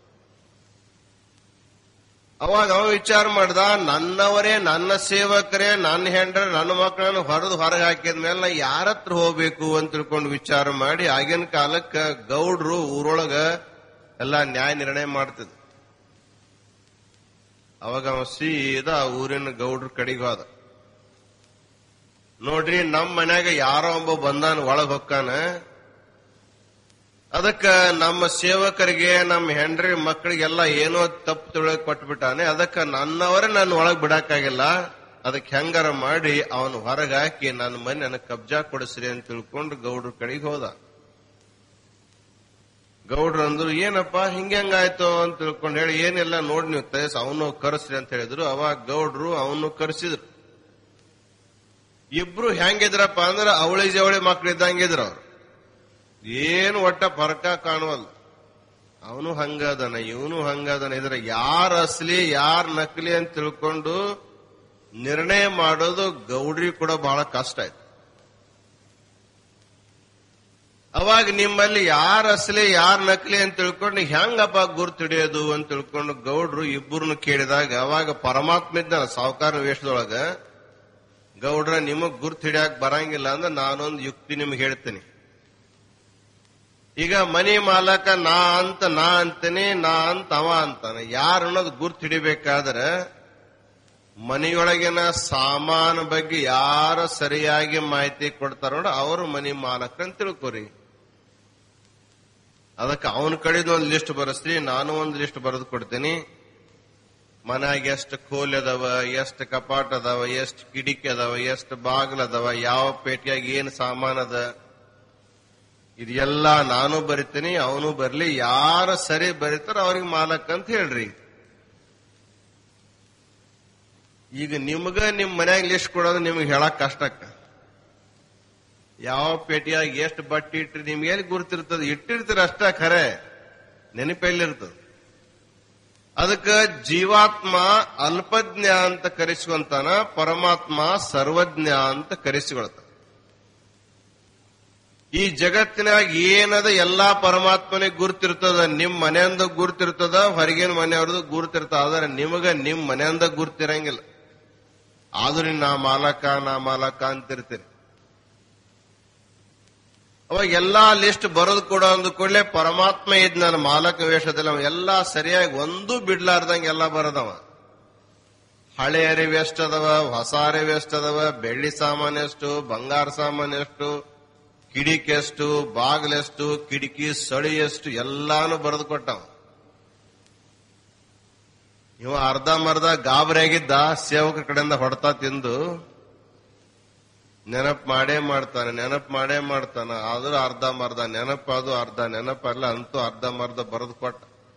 ಅವಾಗ ಅವ ವಿಚಾರ ಮಾಡ್ದ ನನ್ನವರೇ ನನ್ನ ಸೇವಕರೇ ನನ್ನ ಹೆಂಡ್ರ ನನ್ನ ಮಕ್ಕಳನ್ನು ಹೊರದು ಹೊರಗೆ ಹಾಕಿದ ಮೇಲೆ ನಾ ಯಾರ ಹತ್ರ ಹೋಗ್ಬೇಕು ಅಂತ ತಿಳ್ಕೊಂಡು ವಿಚಾರ ಮಾಡಿ ಆಗಿನ ಕಾಲಕ್ಕ ಗೌಡ್ರು ಊರೊಳಗ ಎಲ್ಲಾ ನ್ಯಾಯ ನಿರ್ಣಯ ಮಾಡ್ತಿದ್ರು ಅವಾಗ ಅವ ಸೀದಾ ಆ ಊರಿನ ಗೌಡ್ರ ಕಡೆಗೆ ಹೋದ ನೋಡ್ರಿ ನಮ್ ಮನ್ಯಾಗ ಯಾರೋ ಒಬ್ಬ ಬಂದಾನ ಒಳಗ್ ಹೊಕ್ಕಾನ ಅದಕ್ಕ ನಮ್ಮ ಸೇವಕರಿಗೆ ನಮ್ಮ ಹೆಂಡ್ರಿ ಮಕ್ಕಳಿಗೆಲ್ಲ ಏನೋ ತಪ್ಪು ತಿಳಕ್ ಕೊಟ್ಬಿಟ್ಟಾನೆ ಅದಕ್ಕ ನನ್ನವರೇ ನನ್ನ ಒಳಗ್ ಬಿಡಕ್ಕಾಗಿಲ್ಲ ಅದಕ್ಕೆ ಹೆಂಗಾರ ಮಾಡಿ ಅವನು ಹೊರಗೆ ಹಾಕಿ ನನ್ನ ಮನೆ ನನಗೆ ಕಬ್ಜಾ ಕೊಡಿಸ್ರಿ ಅಂತ ತಿಳ್ಕೊಂಡು ಗೌಡ್ರ ಕಡೆಗೆ ಹೋದ ಗೌಡ್ರು ಅಂದ್ರು ಏನಪ್ಪ ಹಿಂಗ ಹೆಂಗಾಯ್ತು ಅಂತ ತಿಳ್ಕೊಂಡು ಹೇಳಿ ಏನಿಲ್ಲ ನೋಡಿ ನೀವು ತಯಸ್ ಅವನು ಕರೆಸ್ರಿ ಅಂತ ಹೇಳಿದ್ರು ಅವಾಗ ಗೌಡ್ರು ಅವನು ಕರೆಸಿದ್ರು ಇಬ್ರು ಹೆಂಗಿದ್ರಪ್ಪ ಅಂದ್ರೆ ಅವಳಿ ಜವಳಿ ಮಕ್ಳು ಇದ್ದಂಗಿದ್ರು ಅವ್ರು ಏನು ಒಟ್ಟ ಫರ್ಕ ಕಾಣುವಲ್ಲ ಅವನು ಹಂಗದನ ಇವನು ಹಂಗದನ ಇದ್ರ ಯಾರ ಅಸಲಿ ಯಾರ ನಕಲಿ ಅಂತ ತಿಳ್ಕೊಂಡು ನಿರ್ಣಯ ಮಾಡೋದು ಗೌಡ್ರಿ ಕೂಡ ಬಹಳ ಕಷ್ಟ ಆಯ್ತು ಅವಾಗ ನಿಮ್ಮಲ್ಲಿ ಯಾರ ಅಸಲಿ ಯಾರ ನಕಲಿ ಅಂತ ತಿಳ್ಕೊಂಡು ಹೆಂಗಪ್ಪ ಗುರ್ತು ಹಿಡಿಯೋದು ಅಂತ ತಿಳ್ಕೊಂಡು ಗೌಡ್ರು ಇಬ್ಬರನ್ನು ಕೇಳಿದಾಗ ಅವಾಗ ಪರಮಾತ್ಮ ಇದ್ದಾನ ಸಾವುಕಾರ ವೇಷದೊಳಗ ಗೌಡ್ರ ನಿಮಗ್ ಗುರ್ತು ಹಿಡಿಯಾಕ ಬರಂಗಿಲ್ಲ ಅಂದ್ರೆ ನಾನೊಂದು ಯುಕ್ತಿ ನಿಮ್ಗೆ ಹೇಳ್ತೀನಿ ಈಗ ಮನಿ ಮಾಲಕ ನಾ ಅಂತ ನಾ ಅಂತೀನಿ ನಾ ಅಂತ ಅವ ಅಂತಾನೆ ಯಾರು ಅನ್ನೋದು ಗುರ್ತು ಹಿಡಿಬೇಕಾದ್ರೆ ಮನೆಯೊಳಗಿನ ಸಾಮಾನು ಬಗ್ಗೆ ಯಾರು ಸರಿಯಾಗಿ ಮಾಹಿತಿ ಕೊಡ್ತಾರ ನೋಡ ಅವರು ಮನಿ ಮಾಲಕ ಅಂತ ತಿಳ್ಕೊರಿ ಅದಕ್ಕೆ ಅವನ ಕಡೆದು ಒಂದು ಲಿಸ್ಟ್ ಬರೆಸ್ರಿ ನಾನು ಒಂದು ಲಿಸ್ಟ್ ಬರೆದು ಕೊಡ್ತೀನಿ ಮನ್ಯಾಗ ಎಷ್ಟು ಕೋಲ್ ಅದಾವ ಎಷ್ಟು ಕಪಾಟ್ ಅದಾವ ಎಷ್ಟು ಕಿಡಿಕಿ ಅದಾವ ಎಷ್ಟು ಬಾಗಿಲು ಅದಾವ ಯಾವ ಪೇಟೆಯಾಗ ಏನ್ ಸಾಮಾನ್ ಅದ ಇದೆಲ್ಲ ನಾನು ಬರಿತೀನಿ ಅವನು ಬರ್ಲಿ ಯಾರು ಸರಿ ಬರೀತಾರ ಅವ್ರಿಗೆ ಮಾಲಕ್ ಅಂತ ಹೇಳ್ರಿ ಈಗ ನಿಮ್ಗ ನಿಮ್ ಮನ್ಯಾಗ ಲಿಸ್ಟ್ ಕೊಡೋದು ನಿಮ್ಗೆ ಹೇಳಕ್ ಕಷ್ಟಕ್ಕ ಯಾವ ಪೇಟೆಯಾಗ ಎಷ್ಟು ಬಟ್ಟೆ ಇಟ್ರಿ ನಿಮ್ಗೆ ಎಲ್ಲಿ ಗುರ್ತಿರ್ತದ ಇಟ್ಟಿರ್ತೀರ ಅಷ್ಟ ಖರೆ ನೆನಪೆಲ್ಲಿರ್ತದ ಅದಕ್ಕ ಜೀವಾತ್ಮ ಅಲ್ಪಜ್ಞ ಅಂತ ಕರೆಸ್ಕೊಂತಾನ ಪರಮಾತ್ಮ ಸರ್ವಜ್ಞ ಅಂತ ಕರೆಸಿಕೊಳ್ತಾನ ಈ ಜಗತ್ತಿನಾಗ ಏನದ ಎಲ್ಲಾ ಪರಮಾತ್ಮನಿಗೆ ಗುರ್ತಿರ್ತದ ನಿಮ್ ಮನೆಯಿಂದ ಗುರ್ತಿರ್ತದ ಹೊರಗಿನ ಮನೆಯವ್ರದ್ದು ಗುರ್ತಿರ್ತದ ಆದ್ರೆ ನಿಮಗ ನಿಮ್ ಮನೆಯಿಂದ ಗುರ್ತಿರಂಗಿಲ್ಲ ಆದ್ರೂ ನಾ ಮಾಲಕ ನಾ ಮಾಲಕ ಅಂತಿರ್ತೀರಿ ಅವಾಗ ಎಲ್ಲಾ ಲಿಸ್ಟ್ ಬರೋದು ಕೂಡ ಅಂದ ಕೂಡಲೇ ಪರಮಾತ್ಮ ಇದ್ ನನ್ನ ಮಾಲಕ ವೇಷದಲ್ಲಿ ಅವ ಎಲ್ಲಾ ಸರಿಯಾಗಿ ಒಂದು ಬಿಡ್ಲಾರ್ದಂಗ ಎಲ್ಲ ಬರದವ ಹಳೆ ಅರಿವು ಎಷ್ಟದವ ಹೊಸ ಅರಿವು ಎಷ್ಟದವ ಬೆಳ್ಳಿ ಸಾಮಾನು ಎಷ್ಟು ಬಂಗಾರ ಸಾಮಾನು ಎಷ್ಟು ಕಿಡಿಕಿ ಎಷ್ಟು ಬಾಗಿಲೆಷ್ಟು ಕಿಟಕಿ ಸಳಿ ಎಷ್ಟು ಎಲ್ಲಾನು ಬರೆದು ಕೊಟ್ಟವ ಇವ ಅರ್ಧ ಮರ್ಧ ಗಾಬರಿಯಾಗಿದ್ದ ಸೇವಕರ ಕಡೆಯಿಂದ ಹೊಡ್ತಾ ತಿಂದು ನೆನಪು ಮಾಡೇ ಮಾಡ್ತಾನೆ ನೆನಪು ಮಾಡೇ ಮಾಡ್ತಾನ ಆದ್ರೂ ಅರ್ಧ ಮರ್ಧ ನೆನಪು ಅದು ಅರ್ಧ ನೆನಪಲ್ಲ ಅಂತೂ ಅರ್ಧ ಮರ್ಧ ಬರೆದು ಕೊಟ್ಟ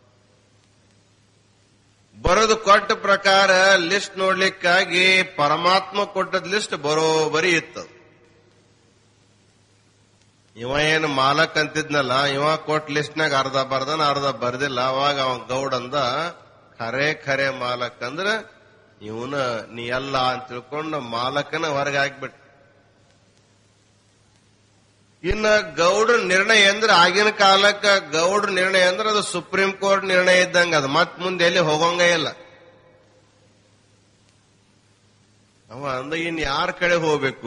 ಬರೆದು ಕೊಟ್ಟ ಪ್ರಕಾರ ಲಿಸ್ಟ್ ನೋಡ್ಲಿಕ್ಕಾಗಿ ಪರಮಾತ್ಮ ಕೊಟ್ಟದ ಲಿಸ್ಟ್ ಬರೋಬರಿ ಇತ್ತು ಇವ ಏನು ಮಾಲಕ್ ಅಂತಿದ್ನಲ್ಲ ಇವ ಕೊಟ್ಟ ಲಿಸ್ಟ್ನಾಗ ಅರ್ಧ ಬರ್ದನ ಅರ್ಧ ಬರ್ದಿಲ್ಲ ಅವಾಗ ಅವ ಗೌಡ್ ಅಂದ ಖರೆ ಖರೆ ಮಾಲಕ್ ಅಂದ್ರ ಇವನ ನೀ ಅಲ್ಲ ಅಂತ ತಿಳ್ಕೊಂಡು ಮಾಲಕನ ಹೊರಗೆ ಹಾಕ್ಬಿಟ್ಟ ಇನ್ನ ಗೌಡ್ರ ನಿರ್ಣಯ ಅಂದ್ರೆ ಆಗಿನ ಕಾಲಕ್ಕ ಗೌಡ್ರ ನಿರ್ಣಯ ಅಂದ್ರೆ ಅದು ಸುಪ್ರೀಂ ಕೋರ್ಟ್ ನಿರ್ಣಯ ಇದ್ದಂಗ ಅದು ಮತ್ ಮುಂದೆ ಎಲ್ಲಿ ಹೋಗಂಗ ಇಲ್ಲ ಅವ ಅಂದ ಇನ್ ಯಾರ ಕಡೆ ಹೋಗ್ಬೇಕು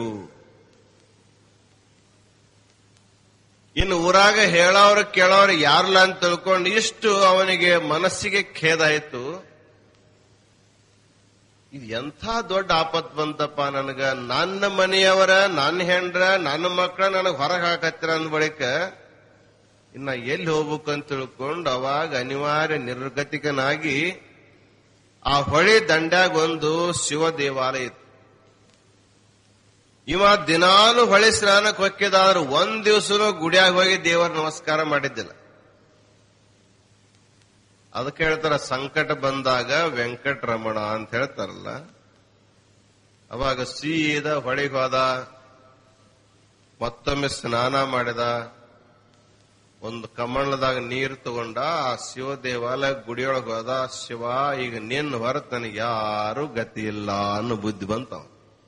ಇನ್ನು ಊರಾಗ ಹೇಳೋರು ಕೇಳೋರು ಯಾರಲ್ಲ ಅಂತ ತಿಳ್ಕೊಂಡು ಇಷ್ಟು ಅವನಿಗೆ ಮನಸ್ಸಿಗೆ ಖೇದ ಆಯ್ತು ಇದು ಎಂಥ ದೊಡ್ಡ ಆಪತ್ ಬಂತಪ್ಪ ನನಗ ನನ್ನ ಮನೆಯವರ ನನ್ನ ಹೆಂಡ್ರ ನನ್ನ ಮಕ್ಕಳ ನನಗ್ ಹೊರಗೆ ಹಾಕತ್ತಿರ ಅಂದ ಬಳಿಕ ಇನ್ನ ಎಲ್ಲಿ ಹೋಗ್ಬೇಕು ಅಂತ ತಿಳ್ಕೊಂಡು ಅವಾಗ ಅನಿವಾರ್ಯ ನಿರ್ಗತಿಕನಾಗಿ ಆ ಹೊಳೆ ದಂಡ್ಯಾಗ ಒಂದು ಶಿವ ದೇವಾಲಯ ಇತ್ತು ಇವ ದಿನಾಲು ಹೊಳೆ ಸ್ನಾನಕ್ಕೆ ಹೊಕ್ಕಿದಾದ್ರು ಒಂದ್ ದಿವಸನೂ ಗುಡಿಯಾಗ ಹೋಗಿ ದೇವರ ನಮಸ್ಕಾರ ಮಾಡಿದ್ದಿಲ್ಲ ಅದಕ್ಕೆ ಹೇಳ್ತಾರ ಸಂಕಟ ಬಂದಾಗ ವೆಂಕಟರಮಣ ಅಂತ ಹೇಳ್ತಾರಲ್ಲ ಅವಾಗ ಸೀದ ಹೊಳೆಗೆ ಹೋದ ಮತ್ತೊಮ್ಮೆ ಸ್ನಾನ ಮಾಡಿದ ಒಂದು ಕಮಂಡಲದಾಗ ನೀರು ತಗೊಂಡ ಆ ಶಿವ ದೇವಾಲಯ ಗುಡಿಯೊಳಗೆ ಹೋದ ಶಿವ ಈಗ ನಿನ್ನ ಹೊರತು ನನಗೆ ಯಾರು ಗತಿ ಇಲ್ಲ ಅನ್ನೋ ಬುದ್ಧಿ ಬಂತವ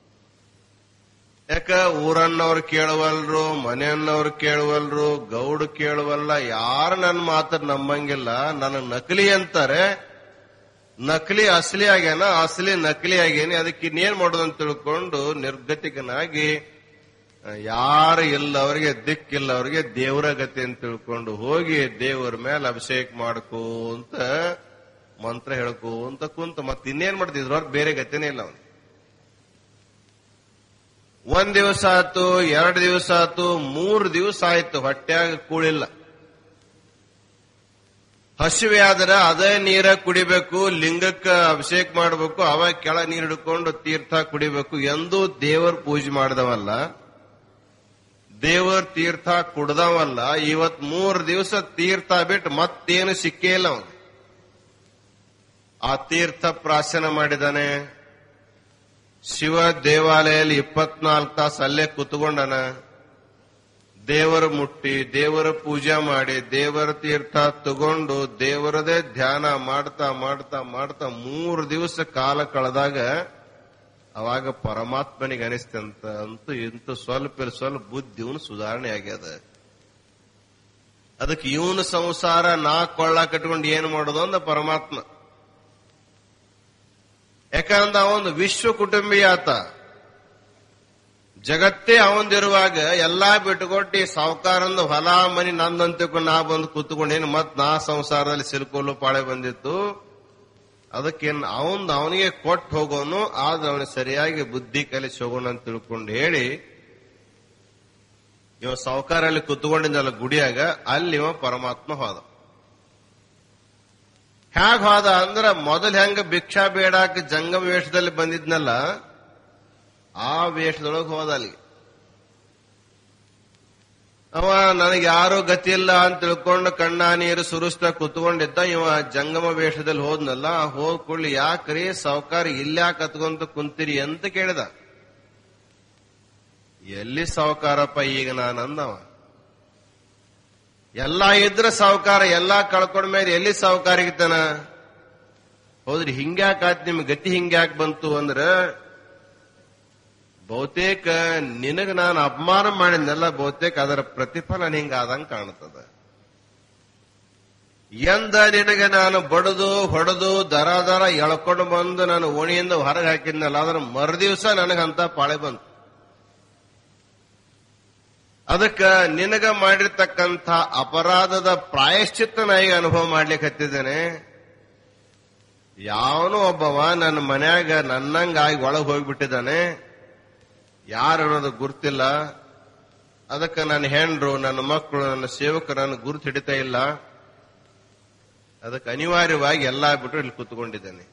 ಯಾಕ ಊರನ್ನವ್ರು ಕೇಳುವಲ್ರು ಮನೆಯನ್ನವ್ರು ಕೇಳುವಲ್ರು ಗೌಡ್ ಕೇಳುವಲ್ಲ ಯಾರು ನನ್ನ ಮಾತು ನಂಬಂಗಿಲ್ಲ ನನಗ್ ನಕಲಿ ಅಂತಾರೆ ನಕಲಿ ಅಸಲಿ ಆಗ್ಯಾನ ಅಸಲಿ ನಕಲಿ ಆಗ್ಯಾನಿ ಅದಕ್ಕೆ ಇನ್ನೇನ್ ಮಾಡೋದು ಅಂತ ತಿಳ್ಕೊಂಡು ನಿರ್ಗತಿಕನಾಗಿ ಯಾರು ಇಲ್ಲ ಅವರಿಗೆ ದಿಕ್ಕಿಲ್ಲ ಅವರಿಗೆ ದೇವರ ಗತಿ ಅಂತ ತಿಳ್ಕೊಂಡು ಹೋಗಿ ದೇವರ ಮೇಲೆ ಅಭಿಷೇಕ ಮಾಡ್ಕೋ ಅಂತ ಮಂತ್ರ ಹೇಳ್ಕೋ ಅಂತ ಕುಂತ ಮತ್ತೆ ಇನ್ನೇನ್ ಮಾಡ್ತಿದ್ರು ಬೇರೆ ಗತಿನೇ ಇಲ್ಲ ಅವನು ಒಂದ್ ದಿವಸ ಆತು ಎರಡು ದಿವಸ ಆತು ಮೂರು ದಿವಸ ಆಯ್ತು ಹೊಟ್ಯಾಗ ಕೂಳಿಲ್ಲ ಹಸಿವೆ ಆದ್ರೆ ಅದೇ ನೀರ ಕುಡಿಬೇಕು ಲಿಂಗಕ್ಕ ಅಭಿಷೇಕ ಮಾಡಬೇಕು ಅವಾಗ ಕೆಳ ನೀರು ಹಿಡ್ಕೊಂಡು ತೀರ್ಥ ಕುಡಿಬೇಕು ಎಂದೂ ದೇವರ ಪೂಜೆ ಮಾಡಿದವಲ್ಲ ದೇವರ ತೀರ್ಥ ಕುಡ್ದವಲ್ಲ ಇವತ್ ಮೂರ್ ದಿವಸ ತೀರ್ಥ ಬಿಟ್ಟು ಮತ್ತೇನು ಸಿಕ್ಕೇ ಇಲ್ಲ ಅವನು ಆ ತೀರ್ಥ ಪ್ರಾಶನ ಮಾಡಿದಾನೆ ಶಿವ ದೇವಾಲಯಲ್ಲಿ ಇಪ್ಪತ್ನಾಲ್ಕು ತಾಸು ಅಲ್ಲೇ ಕುತ್ಕೊಂಡನ ದೇವರ ಮುಟ್ಟಿ ದೇವರ ಪೂಜೆ ಮಾಡಿ ದೇವರ ತೀರ್ಥ ತಗೊಂಡು ದೇವರದೇ ಧ್ಯಾನ ಮಾಡ್ತಾ ಮಾಡ್ತಾ ಮಾಡ್ತಾ ಮೂರು ದಿವಸ ಕಾಲ ಕಳೆದಾಗ ಅವಾಗ ಪರಮಾತ್ಮನಿಗೆ ಅನಿಸ್ತಂತ ಅಂತೂ ಇಂತೂ ಸ್ವಲ್ಪ ಸ್ವಲ್ಪ ಬುದ್ಧಿ ಇವನು ಸುಧಾರಣೆ ಆಗ್ಯದ ಅದಕ್ಕೆ ಇವನು ಸಂಸಾರ ನಾ ಕೊಳ್ಳ ಕಟ್ಕೊಂಡು ಏನ್ ಮಾಡೋದು ಅಂದ ಪರಮಾತ್ಮ ಯಾಕಂದ ಅವನು ವಿಶ್ವ ಕುಟುಂಬಿ ಆತ ಜಗತ್ತೇ ಅವಂದಿರುವಾಗ ಎಲ್ಲಾ ಬಿಟ್ಟುಕೊಟ್ಟು ಸಾವುಕಾರಂದು ಹೊಲ ಮನಿ ನಂದಂತ ನಾ ಬಂದು ಕೂತ್ಕೊಂಡೇನು ಮತ್ ನಾ ಸಂಸಾರದಲ್ಲಿ ಸಿಲ್ಕೋಲು ಪಾಳೆ ಬಂದಿತ್ತು ಅದಕ್ಕೇನು ಅವನ್ ಅವನಿಗೆ ಕೊಟ್ಟು ಹೋಗೋನು ಆದ್ರೆ ಅವನಿಗೆ ಸರಿಯಾಗಿ ಬುದ್ಧಿ ಕಲಿಸಿ ಹೋಗೋಣ ಅಂತ ತಿಳ್ಕೊಂಡು ಹೇಳಿ ಇವ ಸಾವುಕಾರಲ್ಲಿ ಕುತ್ಕೊಂಡಿದ್ದಲ್ಲ ಗುಡಿಯಾಗ ಅಲ್ಲಿ ಇವ ಪರಮಾತ್ಮ ಹೋದ ಹ್ಯಾಗ ಹೋದ ಅಂದ್ರ ಮೊದಲ್ ಹೆಂಗ ಭಿಕ್ಷಾ ಬೇಡಾಕ ಜಂಗಮ ವೇಷದಲ್ಲಿ ಬಂದಿದ್ನಲ್ಲ ಆ ವೇಷದೊಳಗೆ ಹೋದ ಅಲ್ಲಿ ಅವ ನನಗೆ ಯಾರು ಗತಿ ಇಲ್ಲ ಅಂತ ತಿಳ್ಕೊಂಡು ಕಣ್ಣ ನೀರು ಸುರಿಸ್ತಾ ಕುತ್ಕೊಂಡಿದ್ದ ಇವ ಜಂಗಮ ವೇಷದಲ್ಲಿ ಹೋದ್ನಲ್ಲ ಹೋದ್ ಕೂಡ್ಲಿ ಯಾಕ್ರಿ ಸಾವುಕಾರ ಇಲ್ಯಾಕ ಕತ್ಕೊಂತ ಕುಂತೀರಿ ಅಂತ ಕೇಳಿದ ಎಲ್ಲಿ ಸಾವುಕಾರಪ್ಪ ಈಗ ನಾನು ಅಂದವ ಎಲ್ಲಾ ಇದ್ರ ಸಾವುಕಾರ ಎಲ್ಲಾ ಕಳ್ಕೊಂಡ ಮೇಲೆ ಎಲ್ಲಿ ಸಾವುಕಾರಿಗಿದ್ದಾನ ಹೌದ್ರಿ ಹಿಂಗ್ಯಾಕಾತ್ ನಿಮ್ ಗತಿ ಹಿಂಗ್ಯಾಕ್ ಬಂತು ಅಂದ್ರ ಬಹುತೇಕ ನಿನಗ ನಾನು ಅಪಮಾನ ಮಾಡಿದ್ನೆಲ್ಲ ಬಹುತೇಕ ಅದರ ಪ್ರತಿಫಲ ಹಿಂಗಾದಂಗ್ ಕಾಣ್ತದ ಎಂದ ನಿನಗೆ ನಾನು ಬಡದು ಹೊಡೆದು ದರ ದರ ಎಳ್ಕೊಂಡು ಬಂದು ನಾನು ಓಣಿಯಿಂದ ಹೊರಗೆ ಹಾಕಿದ್ನಲ್ಲ ಅದರ ಮರುದಿವಸ ನನಗಂತ ಪಾಳೆ ಬಂತು ಅದಕ್ಕ ನಿನಗ ಮಾಡಿರ್ತಕ್ಕಂಥ ಅಪರಾಧದ ಪ್ರಾಯಶ್ಚಿತ್ತ ನಾ ಈಗ ಅನುಭವ ಮಾಡ್ಲಿಕ್ಕೆ ಹತ್ತಿದ್ದೇನೆ ಯಾವನೋ ಒಬ್ಬವ ನನ್ನ ಮನ್ಯಾಗ ನನ್ನಂಗಾಗಿ ಒಳಗೆ ಹೋಗ್ಬಿಟ್ಟಿದ್ದಾನೆ ಯಾರು ಅನ್ನೋದು ಗುರ್ತಿಲ್ಲ ಅದಕ್ಕೆ ನನ್ನ ಹೆಂಡ್ರು ನನ್ನ ಮಕ್ಕಳು ನನ್ನ ಸೇವಕರು ನನ್ನ ಗುರುತು ಹಿಡಿತಾ ಇಲ್ಲ ಅದಕ್ಕೆ ಅನಿವಾರ್ಯವಾಗಿ ಎಲ್ಲಾ ಬಿಟ್ಟು ಇಲ್ಲಿ ಕೂತ್ಕೊಂಡಿದ್ದೇನೆ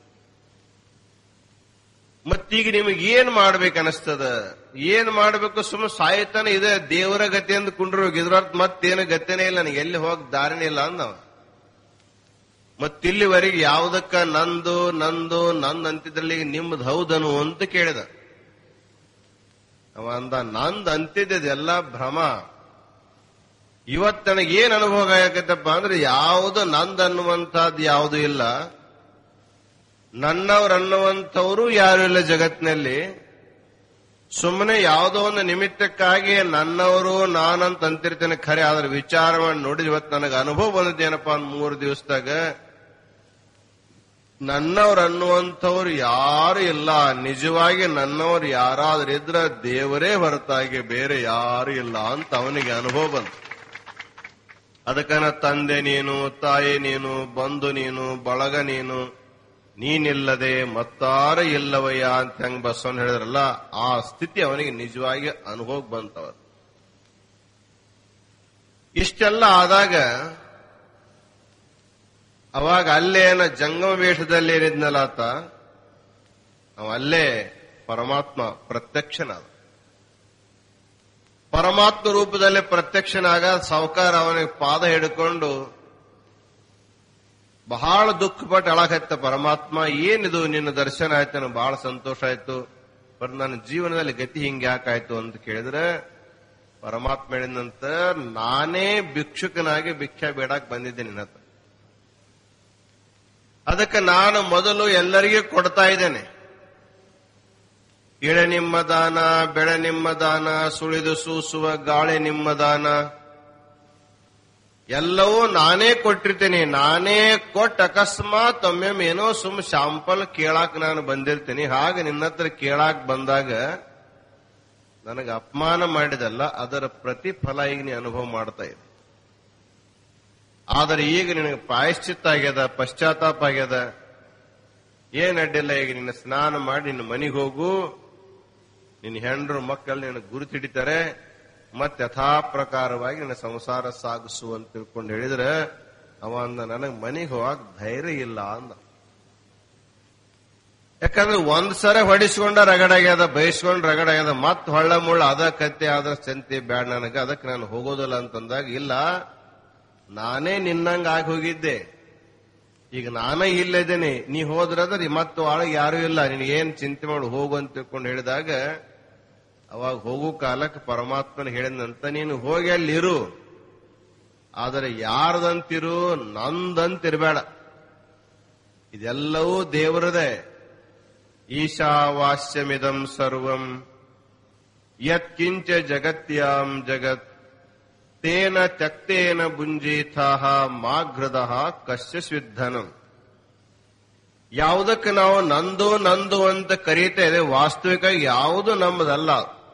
ಮತ್ತೀಗ ನಿಮಗೆ ಏನ್ ಮಾಡ್ಬೇಕು ಅನಿಸ್ತದ ಏನ್ ಮಾಡ್ಬೇಕು ಸುಮ್ಮನೆ ಸಾಯ್ತಾನೆ ಇದೆ ದೇವರ ಗತಿ ಅಂತ ಕುಂಡ್ರು ಇದ್ರರ್ಥ ಮತ್ತೇನು ಗತಿನೇ ಇಲ್ಲ ನನಗೆ ಎಲ್ಲಿ ಹೋಗ್ ದಾರಿನೇ ಇಲ್ಲ ಅಂದವ ಮತ್ತಿಲ್ಲಿವರೆಗೆ ಯಾವುದಕ್ಕ ನಂದು ನಂದು ನಂದ್ ಅಂತಿದ್ರಲ್ಲಿ ನಿಮ್ದು ಹೌದನು ಅಂತ ಕೇಳಿದ ಅವ ಅಂದ ನಂದ್ ಅಂತಿದ್ದೆಲ್ಲ ಭ್ರಮ ಇವತ್ ನನಗೆ ಏನ್ ಅನುಭವ ಆಗತ್ತಪ್ಪ ಅಂದ್ರೆ ಯಾವುದು ನಂದ್ ಅನ್ನುವಂತಹದ್ದು ಯಾವುದು ಇಲ್ಲ ನನ್ನವ್ರು ಅನ್ನುವಂಥವ್ರು ಯಾರು ಇಲ್ಲ ಜಗತ್ತಿನಲ್ಲಿ ಸುಮ್ಮನೆ ಯಾವುದೋ ಒಂದು ನಿಮಿತ್ತಕ್ಕಾಗಿ ನನ್ನವರು ನಾನಂತ ಅಂತಿರ್ತೇನೆ ಖರೆ ಆದ್ರೆ ವಿಚಾರ ಮಾಡಿ ನೋಡಿದ್ರೆ ಇವತ್ತು ನನಗೆ ಅನುಭವ ಬಂದಿದ್ದೇನಪ್ಪ ಅಂದ್ ಮೂರು ದಿವಸದಾಗ ನನ್ನವ್ರು ಅನ್ನುವಂಥವ್ರು ಯಾರು ಇಲ್ಲ ನಿಜವಾಗಿ ನನ್ನವ್ರು ಯಾರಾದ್ರೂ ಇದ್ರ ದೇವರೇ ಹೊರತಾಗಿ ಬೇರೆ ಯಾರು ಇಲ್ಲ ಅಂತ ಅವನಿಗೆ ಅನುಭವ ಬಂತು ಅದಕ್ಕನ ತಂದೆ ನೀನು ತಾಯಿ ನೀನು ಬಂಧು ನೀನು ಬಳಗ ನೀನು ನೀನಿಲ್ಲದೆ ಮತ್ತಾರ ಇಲ್ಲವಯ್ಯ ಅಂತ ಹೆಂಗ್ ಬಸವನ್ ಹೇಳಿದ್ರಲ್ಲ ಆ ಸ್ಥಿತಿ ಅವನಿಗೆ ನಿಜವಾಗಿ ಅನುಭವ ಬಂತವ ಇಷ್ಟೆಲ್ಲ ಆದಾಗ ಅವಾಗ ಅಲ್ಲೇನ ಜಂಗಮ ವೇಷದಲ್ಲಿ ಏನಿದ್ನಲ್ಲ ಆತ ಅವ ಅಲ್ಲೇ ಪರಮಾತ್ಮ ಪ್ರತ್ಯಕ್ಷನಾದ ಪರಮಾತ್ಮ ರೂಪದಲ್ಲಿ ಪ್ರತ್ಯಕ್ಷನಾಗ ಸಾವುಕಾರ ಅವನಿಗೆ ಪಾದ ಹಿಡ್ಕೊಂಡು ಬಹಳ ದುಃಖಪಟ್ಟು ಅಳಕತ್ತ ಪರಮಾತ್ಮ ಏನಿದು ನಿನ್ನ ದರ್ಶನ ಆಯ್ತು ನನಗೆ ಬಹಳ ಸಂತೋಷ ಆಯ್ತು ಬಟ್ ನನ್ನ ಜೀವನದಲ್ಲಿ ಗತಿ ಹಿಂಗೆ ಯಾಕಾಯ್ತು ಅಂತ ಕೇಳಿದ್ರೆ ಪರಮಾತ್ಮ ಹೇಳಿದಂತ ನಾನೇ ಭಿಕ್ಷುಕನಾಗಿ ಭಿಕ್ಷಾ ಬೇಡಕ್ ಬಂದಿದ್ದೆ ನಿನ್ನ ಹತ್ರ ಅದಕ್ಕೆ ನಾನು ಮೊದಲು ಎಲ್ಲರಿಗೂ ಕೊಡ್ತಾ ಇದ್ದೇನೆ ಇಳೆ ನಿಮ್ಮ ದಾನ ಬೆಳೆ ನಿಮ್ಮ ದಾನ ಸುಳಿದು ಸೂಸುವ ಗಾಳಿ ನಿಮ್ಮ ದಾನ ಎಲ್ಲವೂ ನಾನೇ ಕೊಟ್ಟಿರ್ತೇನೆ ನಾನೇ ಕೊಟ್ಟ ಅಕಸ್ಮಾತ್ ಒಮ್ಮೆ ಏನೋ ಸುಮ್ ಶಾಂಪಲ್ ಕೇಳಾಕ್ ನಾನು ಬಂದಿರ್ತೀನಿ ಹಾಗೆ ನಿನ್ನ ಹತ್ರ ಕೇಳಾಕ್ ಬಂದಾಗ ನನಗೆ ಅಪಮಾನ ಮಾಡಿದಲ್ಲ ಅದರ ಪ್ರತಿಫಲ ಈಗ ನೀ ಅನುಭವ ಮಾಡ್ತಾ ಇದೆ ಆದರೆ ಈಗ ನಿನಗೆ ಪ್ರಾಯಶ್ಚಿತ್ತ ಆಗ್ಯದ ಪಶ್ಚಾತ್ತಾಪ ಆಗ್ಯದ ಏನ್ ಅಡ್ಡಿಲ್ಲ ಈಗ ನಿನ್ನ ಸ್ನಾನ ಮಾಡಿ ನಿನ್ನ ಮನೆಗೆ ಹೋಗು ನಿನ್ನ ಹೆಂಡ್ರು ಮಕ್ಕಳು ನಿನ್ನ ಗುರುತು ಹಿಡಿತಾರೆ ಮತ್ತೆ ಯಥಾ ಪ್ರಕಾರವಾಗಿ ನಿನ್ನ ಸಂಸಾರ ಸಾಗಿಸು ಅಂತ ತಿಳ್ಕೊಂಡು ಹೇಳಿದ್ರೆ ಅವ ಅಂದ ನನಗ್ ಮನೆಗೆ ಹೋಗಕ್ ಧೈರ್ಯ ಇಲ್ಲ ಅಂದ ಯಾಕಂದ್ರೆ ಒಂದ್ ಸರ ಹೊಡಿಸ್ಕೊಂಡ ರಗಡಾಗ್ಯದ ಬಯಸ್ಕೊಂಡ್ ರಗಡಾಗ್ಯದ ಮತ್ ಹೊಳ್ಳ ಮುಳ್ಳ ಅದ ಕತ್ತೆ ಆದ್ರ ಚಂತಿ ಬ್ಯಾಡ ನನಗ ಅದಕ್ಕೆ ನಾನು ಹೋಗೋದಿಲ್ಲ ಅಂತಂದಾಗ ಇಲ್ಲ ನಾನೇ ನಿನ್ನಂಗ ಆಗಿ ಹೋಗಿದ್ದೆ ಈಗ ನಾನೇ ಇಲ್ಲಿದ್ದೇನೆ ನೀ ಹೋದ್ರದ್ರೆ ಮತ್ತೆ ಒಳಗೆ ಯಾರು ಇಲ್ಲ ನಿನಗೇನ್ ಚಿಂತೆ ಮಾಡು ಹೋಗು ಅಂತ ತಿಳ್ಕೊಂಡು ಹೇಳಿದಾಗ ಅವಾಗ ಹೋಗೋ ಕಾಲಕ್ಕೆ ಪರಮಾತ್ಮನ ಹೇಳಿದಂತ ನೀನು ಹೋಗಿ ಅಲ್ಲಿರು ಆದರೆ ಯಾರ್ದಂತಿರು ನಂದಂತಿರ್ಬೇಡ ಇದೆಲ್ಲವೂ ದೇವರದೇ ಈಶಾವಾಸ್ಯಮಿದಂ ಸರ್ವಂ ಯತ್ಕಿಂಚ ಜಗತ್ಯಾಂ ಜಗತ್ ತೇನ ತ್ಯಕ್ತೇನ ಭುಂಜೀಥಾಹ ಮಾಘೃದ ಕಶ್ಯ ಸ್ವಿಧನಂ ಯಾವುದಕ್ಕೆ ನಾವು ನಂದು ನಂದು ಅಂತ ಕರೀತಾ ಇದೆ ವಾಸ್ತವಿಕ ಯಾವುದು ನಮ್ಮದಲ್ಲ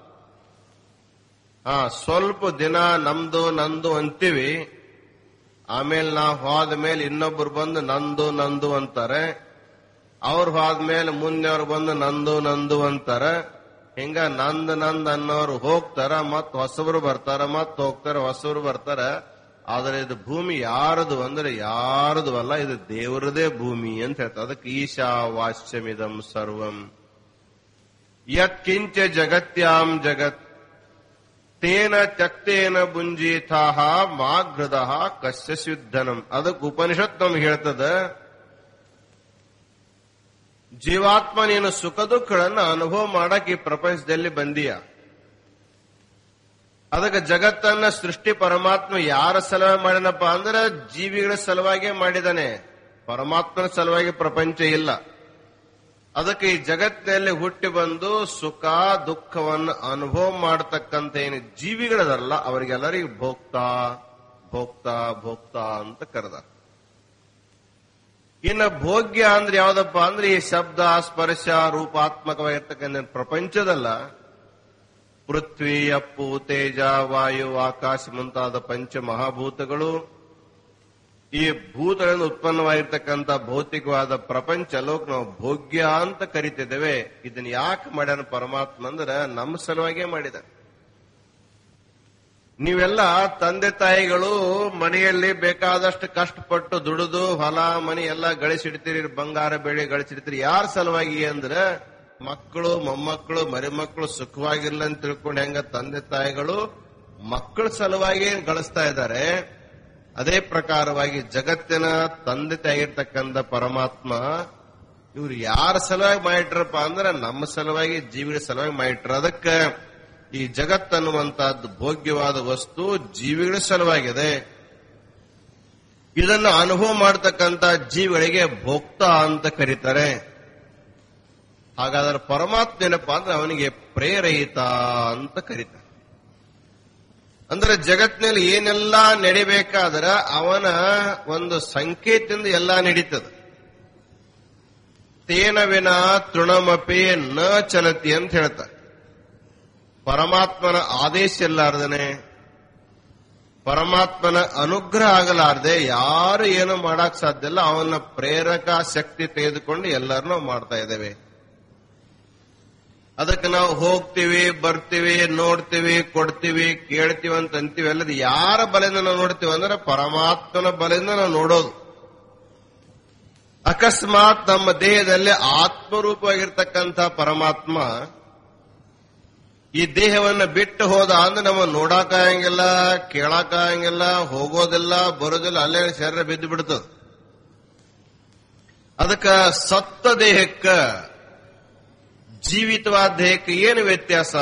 ಹಾ ಸ್ವಲ್ಪ ದಿನ ನಮ್ದು ನಂದು ಅಂತೀವಿ ಆಮೇಲೆ ನಾವು ಹೋದ ಮೇಲೆ ಇನ್ನೊಬ್ರು ಬಂದು ನಂದು ನಂದು ಅಂತಾರೆ ಅವ್ರು ಹೋದ್ಮೇಲೆ ಮುಂದೆ ಅವ್ರು ಬಂದು ನಂದು ನಂದು ಅಂತಾರ ಹಿಂಗ ನಂದ್ ನಂದ್ ಅನ್ನೋರು ಹೋಗ್ತಾರ ಮತ್ ಹೊಸಬ್ರು ಬರ್ತಾರ ಮತ್ ಹೋಗ್ತಾರ ಹೊಸಬ್ರು ಬರ್ತಾರ ಆದ್ರೆ ಇದು ಭೂಮಿ ಯಾರದು ಅಂದ್ರೆ ಯಾರದು ಅಲ್ಲ ಇದು ದೇವರದೇ ಭೂಮಿ ಅಂತ ಹೇಳ್ತಾರೆ ಅದಕ್ಕೆ ಈಶಾವಾಸ್ಯಮಿದಂ ಸರ್ವಂ ಯತ್ಕಿಂಚ ಜಗತ್ಯಾಂ ಜಗತ್ ತೇನ ತ್ಯಕ್ತೇನ ಭುಂಜೀಥಾಹ ಮಾಘೃದ ಕಸ್ಯ ಸಿದ್ಧನಂ ಅದಕ್ಕೆ ಉಪನಿಷತ್ ನಮ್ಗೆ ಹೇಳ್ತದ ಜೀವಾತ್ಮ ನೀನು ಸುಖ ದುಃಖಗಳನ್ನ ಅನುಭವ ಮಾಡಕ್ ಈ ಪ್ರಪಂಚದಲ್ಲಿ ಬಂದೀಯ ಅದಕ್ಕೆ ಜಗತ್ತನ್ನ ಸೃಷ್ಟಿ ಪರಮಾತ್ಮ ಯಾರ ಸಲುವಾಗಿ ಮಾಡಿನಪ್ಪ ಅಂದ್ರೆ ಜೀವಿಗಳ ಸಲುವಾಗಿ ಮಾಡಿದಾನೆ ಪರಮಾತ್ಮನ ಸಲುವಾಗಿ ಪ್ರಪಂಚ ಇಲ್ಲ ಅದಕ್ಕೆ ಈ ಜಗತ್ತಿನಲ್ಲಿ ಹುಟ್ಟಿ ಬಂದು ಸುಖ ದುಃಖವನ್ನು ಅನುಭವ ಮಾಡತಕ್ಕಂತ ಏನು ಜೀವಿಗಳದಲ್ಲ ಅವರಿಗೆಲ್ಲರಿಗೂ ಭೋಕ್ತಾ ಭೋಕ್ತಾ ಭೋಕ್ತಾ ಅಂತ ಕರೆದ ಇನ್ನು ಭೋಗ್ಯ ಅಂದ್ರೆ ಯಾವ್ದಪ್ಪ ಅಂದ್ರೆ ಈ ಶಬ್ದ ಸ್ಪರ್ಶ ರೂಪಾತ್ಮಕವಾಗಿರ್ತಕ್ಕಂಥ ಪ್ರಪಂಚದಲ್ಲ ಪೃಥ್ವಿ ಅಪ್ಪು ತೇಜ ವಾಯು ಆಕಾಶ ಮುಂತಾದ ಪಂಚ ಮಹಾಭೂತಗಳು ಈ ಭೂತಗಳಿಂದ ಉತ್ಪನ್ನವಾಗಿರ್ತಕ್ಕಂಥ ಭೌತಿಕವಾದ ಪ್ರಪಂಚ ಲೋಕ ನಾವು ಭೋಗ್ಯ ಅಂತ ಕರಿತಿದ್ದೇವೆ ಇದನ್ನ ಯಾಕೆ ಮಾಡ್ಯಾನ ಪರಮಾತ್ಮ ಅಂದ್ರೆ ನಮ್ಮ ಸಲುವಾಗೇ ಮಾಡಿದ ನೀವೆಲ್ಲ ತಂದೆ ತಾಯಿಗಳು ಮನೆಯಲ್ಲಿ ಬೇಕಾದಷ್ಟು ಕಷ್ಟಪಟ್ಟು ದುಡಿದು ಹೊಲ ಮನೆ ಎಲ್ಲ ಗಳಿಸಿಡ್ತೀರಿ ಬಂಗಾರ ಬೆಳೆ ಗಳಿಸಿಡ್ತೀರಿ ಯಾರ ಸಲುವಾಗಿ ಅಂದ್ರೆ ಮಕ್ಕಳು ಮೊಮ್ಮಕ್ಕಳು ಮರಿಮಕ್ಕಳು ಸುಖವಾಗಿರ್ಲ ಅಂತ ತಿಳ್ಕೊಂಡು ಹೆಂಗ ತಂದೆ ತಾಯಿಗಳು ಮಕ್ಕಳ ಸಲುವಾಗಿ ಗಳಿಸ್ತಾ ಇದ್ದಾರೆ ಅದೇ ಪ್ರಕಾರವಾಗಿ ಜಗತ್ತಿನ ತಂದೆ ತಾಯಿರ್ತಕ್ಕಂಥ ಪರಮಾತ್ಮ ಇವ್ರು ಯಾರ ಸಲುವಾಗಿ ಮಾಡಿಟ್ರಪ್ಪ ಅಂದ್ರೆ ನಮ್ಮ ಸಲುವಾಗಿ ಜೀವಿಗಳ ಸಲುವಾಗಿ ಮಾಡಿಟ್ರ ಅದಕ್ಕೆ ಈ ಜಗತ್ತನ್ನುವಂತಹದ್ದು ಭೋಗ್ಯವಾದ ವಸ್ತು ಜೀವಿಗಳ ಸಲುವಾಗಿದೆ ಇದನ್ನು ಅನುಭವ ಮಾಡತಕ್ಕಂತ ಜೀವಿಗಳಿಗೆ ಭೋಕ್ತ ಅಂತ ಕರೀತಾರೆ ಹಾಗಾದ್ರೆ ಪರಮಾತ್ಮ ಏನಪ್ಪ ಅಂದ್ರೆ ಅವನಿಗೆ ಪ್ರೇರಯಿತ ಅಂತ ಕರೀತಾರೆ ಅಂದ್ರೆ ಜಗತ್ತಿನಲ್ಲಿ ಏನೆಲ್ಲ ನಡಿಬೇಕಾದ್ರೆ ಅವನ ಒಂದು ಸಂಕೇತದಿಂದ ಎಲ್ಲ ನಡೀತದೆ ತೇನ ವಿನ ತೃಣಮಪಿ ನ ಚಲತಿ ಅಂತ ಹೇಳ್ತಾರೆ ಪರಮಾತ್ಮನ ಆದೇಶ ಇಲ್ಲಾರ್ದನೆ ಪರಮಾತ್ಮನ ಅನುಗ್ರಹ ಆಗಲಾರ್ದೆ ಯಾರು ಏನು ಮಾಡಕ್ ಸಾಧ್ಯ ಇಲ್ಲ ಅವನ ಪ್ರೇರಕ ಶಕ್ತಿ ತೆಗೆದುಕೊಂಡು ಎಲ್ಲರನ್ನೂ ಮಾಡ್ತಾ ಇದ್ದೇವೆ ಅದಕ್ಕೆ ನಾವು ಹೋಗ್ತೀವಿ ಬರ್ತೀವಿ ನೋಡ್ತೀವಿ ಕೊಡ್ತೀವಿ ಕೇಳ್ತೀವಿ ಅಂತ ಅಂತೀವಿ ಅಲ್ಲದೆ ಯಾರ ಬಲೆಯಿಂದ ನಾವು ನೋಡ್ತೀವಿ ಅಂದ್ರೆ ಪರಮಾತ್ಮನ ಬಲೆಯಿಂದ ನಾವು ನೋಡೋದು ಅಕಸ್ಮಾತ್ ನಮ್ಮ ದೇಹದಲ್ಲಿ ಆತ್ಮರೂಪವಾಗಿರ್ತಕ್ಕಂಥ ಪರಮಾತ್ಮ ಈ ದೇಹವನ್ನ ಬಿಟ್ಟು ಹೋದ ಅಂದ್ರೆ ನಮ್ಮ ನೋಡಾಕಾಯಂಗಿಲ್ಲ ಕೇಳಾಕಾಯಂಗಿಲ್ಲ ಹೋಗೋದಿಲ್ಲ ಬರೋದಿಲ್ಲ ಅಲ್ಲೇ ಶರೀರ ಬಿದ್ದು ಬಿಡ್ತದ ಅದಕ್ಕ ಸತ್ತ ದೇಹಕ್ಕ ಜೀವಿತವಾದ ದೇಹಕ್ಕೆ ಏನು ವ್ಯತ್ಯಾಸ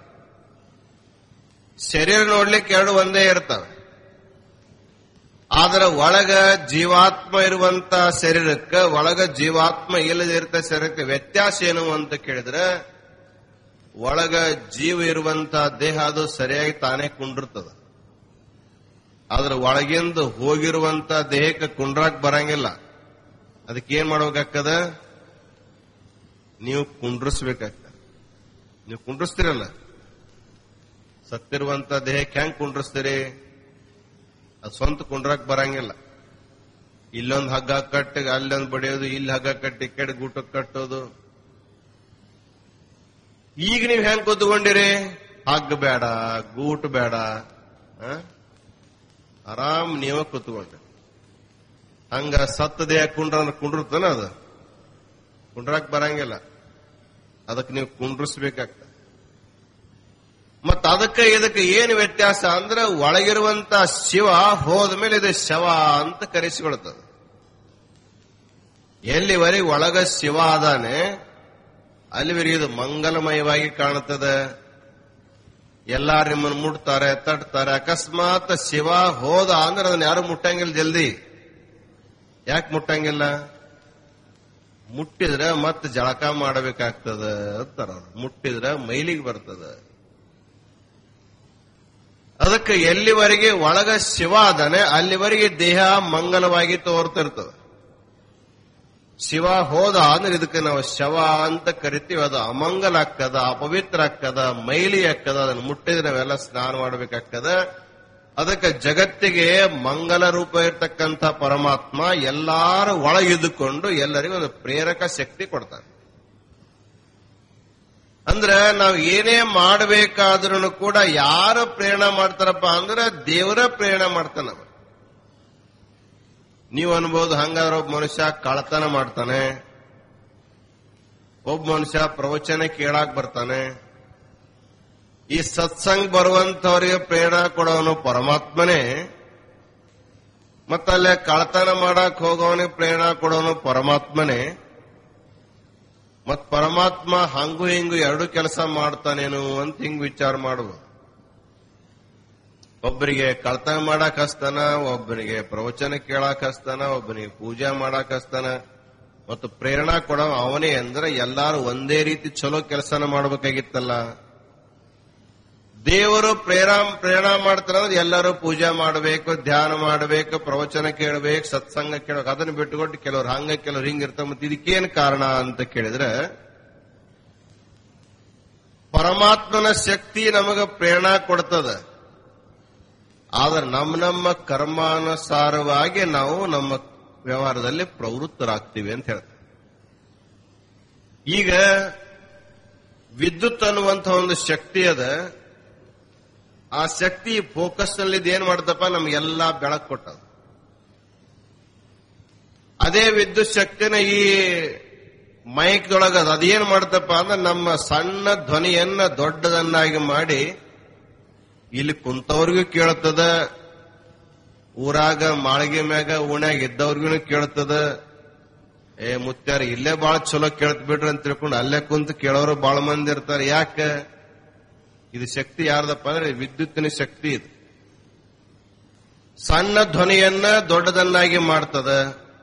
ಶರೀರ ನೋಡ್ಲಿಕ್ಕೆ ಎರಡು ಒಂದೇ ಇರ್ತವೆ ಆದ್ರೆ ಒಳಗ ಜೀವಾತ್ಮ ಇರುವಂತ ಶರೀರಕ್ಕೆ ಒಳಗ ಜೀವಾತ್ಮ ಇಲ್ಲದೆ ಇರ್ತ ಶರೀರಕ್ಕೆ ವ್ಯತ್ಯಾಸ ಏನು ಅಂತ ಕೇಳಿದ್ರೆ ಒಳಗ ಜೀವ ಇರುವಂತ ದೇಹ ಅದು ಸರಿಯಾಗಿ ತಾನೇ ಕುಂಡಿರ್ತದ ಆದ್ರೆ ಒಳಗಿಂದ ಹೋಗಿರುವಂತ ದೇಹಕ್ಕೆ ಕುಂಡ್ರಾಕ್ ಬರಂಗಿಲ್ಲ ಅದಕ್ಕೆ ಏನ್ ಮಾಡ್ಬೇಕಾಗ್ತದ ನೀವು ಕುಂಡ್ರಿಸ್ಬೇಕಾಗ್ತದೆ ನೀವು ಕುಂಡ್ರಿಸ್ತೀರಲ್ಲ ಸತ್ತಿರುವಂತ ದೇಹಕ್ಕೆ ಹೆಂಗ್ ಕುಂಡ್ರಿಸ್ತೀರಿ ಅದು ಸ್ವಂತ ಕುಂಡ್ರಕ್ ಬರಂಗಿಲ್ಲ ಇಲ್ಲೊಂದು ಹಗ್ಗ ಕಟ್ಟಿ ಅಲ್ಲೊಂದು ಬಡಿಯೋದು ಇಲ್ಲಿ ಹಗ್ಗ ಕಟ್ಟಿ ಈ ಕಡೆ ಗೂಟಕ್ಕೆ ಕಟ್ಟೋದು ಈಗ ನೀವು ಹೆಂಗ್ ಕೂತ್ಕೊಂಡಿರಿ ಹಗ್ಗ ಬೇಡ ಗೂಟ್ ಬೇಡ ಆ? ಆರಾಮ್ ನೀವ ಕೂತ್ಕೊಂಡ್ರಿ ಹಂಗ ಸತ್ತ ದೇಹ ಕುಂಡ್ರ ಕುಂಡ್ರತಾನ ಅದು ಕುಂಡ್ರಕ್ ಬರಂಗಿಲ್ಲ ಅದಕ್ಕೆ ನೀವು ಕುಂಡ್ರಿಸ್ಬೇಕಾಗ್ತದೆ ಮತ್ತ ಅದಕ್ಕೆ ಇದಕ್ಕೆ ಏನು ವ್ಯತ್ಯಾಸ ಅಂದ್ರೆ ಒಳಗಿರುವಂತ ಶಿವ ಹೋದ ಮೇಲೆ ಇದು ಶವ ಅಂತ ಕರೆಸಿಕೊಳ್ತದೆ ಎಲ್ಲಿವರೆಗೆ ಒಳಗ ಶಿವ ಅದಾನೆ ಅಲ್ಲಿವರೆಗೆ ಇದು ಮಂಗಲಮಯವಾಗಿ ಕಾಣುತ್ತದೆ ಎಲ್ಲಾರು ನಿಮ್ಮನ್ನು ಮುಟ್ತಾರೆ ತಟ್ತಾರೆ ಅಕಸ್ಮಾತ್ ಶಿವ ಹೋದ ಅಂದ್ರೆ ಅದನ್ನ ಯಾರು ಮುಟ್ಟಂಗಿಲ್ಲ ಜಲ್ದಿ ಯಾಕೆ ಮುಟ್ಟಂಗಿಲ್ಲ ಮುಟ್ಟಿದ್ರೆ ಮತ್ತೆ ಜಳಕ ಮಾಡಬೇಕಾಗ್ತದ ಅಂತಾರ ಅವ್ರು. ಮುಟ್ಟಿದ್ರೆ ಮೈಲಿಗೆ ಬರ್ತದ ಅದಕ್ಕೆ ಎಲ್ಲಿವರೆಗೆ ಒಳಗ ಶಿವ ಅದಾನೆ ಅಲ್ಲಿವರೆಗೆ ದೇಹ ಮಂಗಲವಾಗಿ ತೋರ್ತಿರ್ತದೆ ಶಿವ ಹೋದ ಅಂದ್ರೆ ಇದಕ್ಕೆ ನಾವು ಶವ ಅಂತ ಕರಿತೀವಿ ಅದು ಅಮಂಗಲ ಅಕ್ಕದ ಅಪವಿತ್ರ ಅಕ್ಕದ ಮೈಲಿ ಅಕ್ಕದ ಅದನ್ನು ಮುಟ್ಟಿದ್ರೆ ನಾವೆಲ್ಲ ಸ್ನಾನ ಮಾಡಬೇಕಾಗ್ತದ ಅದಕ್ಕೆ ಜಗತ್ತಿಗೆ ಮಂಗಲ ರೂಪ ಇರ್ತಕ್ಕಂಥ ಪರಮಾತ್ಮ ಎಲ್ಲಾರು ಒಳಗಿದ್ದುಕೊಂಡು ಎಲ್ಲರಿಗೂ ಒಂದು ಪ್ರೇರಕ ಶಕ್ತಿ ಕೊಡ್ತಾನೆ ಅಂದ್ರೆ ನಾವು ಏನೇ ಮಾಡಬೇಕಾದ್ರೂ ಕೂಡ ಯಾರು ಪ್ರೇರಣೆ ಮಾಡ್ತಾರಪ್ಪ ಅಂದ್ರೆ ದೇವರ ಪ್ರೇರಣೆ ಮಾಡ್ತಾನ ಅವ. ನೀವು ಅನ್ಬೋದು ಹಂಗಾದ್ರೆ ಒಬ್ಬ ಮನುಷ್ಯ ಕಳತನ ಮಾಡ್ತಾನೆ ಒಬ್ಬ ಮನುಷ್ಯ ಪ್ರವಚನ ಕೇಳಾಕ್ ಬರ್ತಾನೆ ಈ ಸತ್ಸಂಗ್ ಬರುವಂತವರಿಗೆ ಪ್ರೇರಣೆ ಕೊಡೋನು ಪರಮಾತ್ಮನೇ ಮತ್ತಲ್ಲೇ ಕಳತನ ಮಾಡಕ್ ಹೋಗೋವನಿಗೆ ಪ್ರೇರಣೆ ಕೊಡೋನು ಪರಮಾತ್ಮನೇ ಮತ್ ಪರಮಾತ್ಮ ಹಂಗು ಹಿಂಗು ಎರಡು ಕೆಲಸ ಮಾಡ್ತಾನೇನು ಅಂತ ಹಿಂಗ್ ವಿಚಾರ ಮಾಡುವ ಒಬ್ಬರಿಗೆ ಕಳ್ತನ ಮಾಡಕ್ ಹಸ್ತಾನ ಒಬ್ಬನಿಗೆ ಪ್ರವಚನ ಕೇಳಾಕ್ ಹಸ್ತಾನ ಒಬ್ಬನಿಗೆ ಪೂಜೆ ಮಾಡಾಕ್ ಹಸ್ತಾನ ಮತ್ತು ಪ್ರೇರಣಾ ಕೊಡೋ ಅವನೇ ಅಂದ್ರೆ ಎಲ್ಲಾರು ಒಂದೇ ರೀತಿ ಚಲೋ ಕೆಲಸನ ಮಾಡ್ಬೇಕಾಗಿತ್ತಲ್ಲ ದೇವರು ಪ್ರೇರಾ ಪ್ರೇರಣಾ ಮಾಡ್ತಾರ ಅಂದ್ರೆ ಎಲ್ಲರೂ ಪೂಜೆ ಮಾಡಬೇಕು ಧ್ಯಾನ ಮಾಡಬೇಕು ಪ್ರವಚನ ಕೇಳಬೇಕು ಸತ್ಸಂಗ ಕೇಳಬೇಕು ಅದನ್ನ ಬಿಟ್ಟುಕೊಟ್ಟು ಕೆಲವ್ರು ಹಂಗ ಕೆಲವ್ರು ಹಿಂಗ ಇರ್ತಾರೆ ಮತ್ತೆ ಇದಕ್ಕೇನ್ ಕಾರಣ ಅಂತ ಕೇಳಿದ್ರೆ ಪರಮಾತ್ಮನ ಶಕ್ತಿ ನಮಗ ಪ್ರೇರಣಾ ಕೊಡ್ತದ ಆದ್ರೆ ನಮ್ಮ ನಮ್ಮ ಕರ್ಮಾನುಸಾರವಾಗಿ ನಾವು ನಮ್ಮ ವ್ಯವಹಾರದಲ್ಲಿ ಪ್ರವೃತ್ತರಾಗ್ತೀವಿ ಅಂತ ಹೇಳ್ತಾರೆ ಈಗ ವಿದ್ಯುತ್ ಅನ್ನುವಂಥ ಒಂದು ಶಕ್ತಿ ಅದ ಆ ಶಕ್ತಿ ಫೋಕಸ್ ನಲ್ಲಿ ಏನ್ ಮಾಡ್ತಪ್ಪ ನಮ್ಗೆಲ್ಲಾ ಬೆಳಕು ಕೊಟ್ಟದ ಅದೇ ವಿದ್ಯುತ್ ಶಕ್ತಿನ ಈ ಮೈಕ್ ದೊಳಗದ ಅದೇನ್ ಮಾಡ್ತಪ್ಪ ಅಂದ್ರೆ ನಮ್ಮ ಸಣ್ಣ ಧ್ವನಿಯನ್ನ ದೊಡ್ಡದನ್ನಾಗಿ ಮಾಡಿ ಇಲ್ಲಿ ಕುಂತವ್ರಿಗೂ ಕೇಳ್ತದ ಊರಾಗ ಮಾಳಿಗೆ ಮ್ಯಾಗ ಓಣ್ಯಾಗ ಇದ್ದವ್ರಿಗೂ ಕೇಳ್ತದ ಏ ಮುತ್ಯಾರ ಇಲ್ಲೇ ಬಾಳ ಚಲೋ ಕೇಳ್ತ ಬಿಡ್ರಿ ಅಂತ ತಿಳ್ಕೊಂಡು ಅಲ್ಲೇ ಕುಂತ ಕೇಳೋರು ಬಾಳ ಮಂದಿ ಇರ್ತಾರೆ ಯಾಕೆ ಇದು ಶಕ್ತಿ ಯಾರ್ದಪ್ಪ ಅಂದ್ರೆ ವಿದ್ಯುತ್ತಿನ ಶಕ್ತಿ ಇದು ಸಣ್ಣ ಧ್ವನಿಯನ್ನ ದೊಡ್ಡದನ್ನಾಗಿ ಮಾಡ್ತದ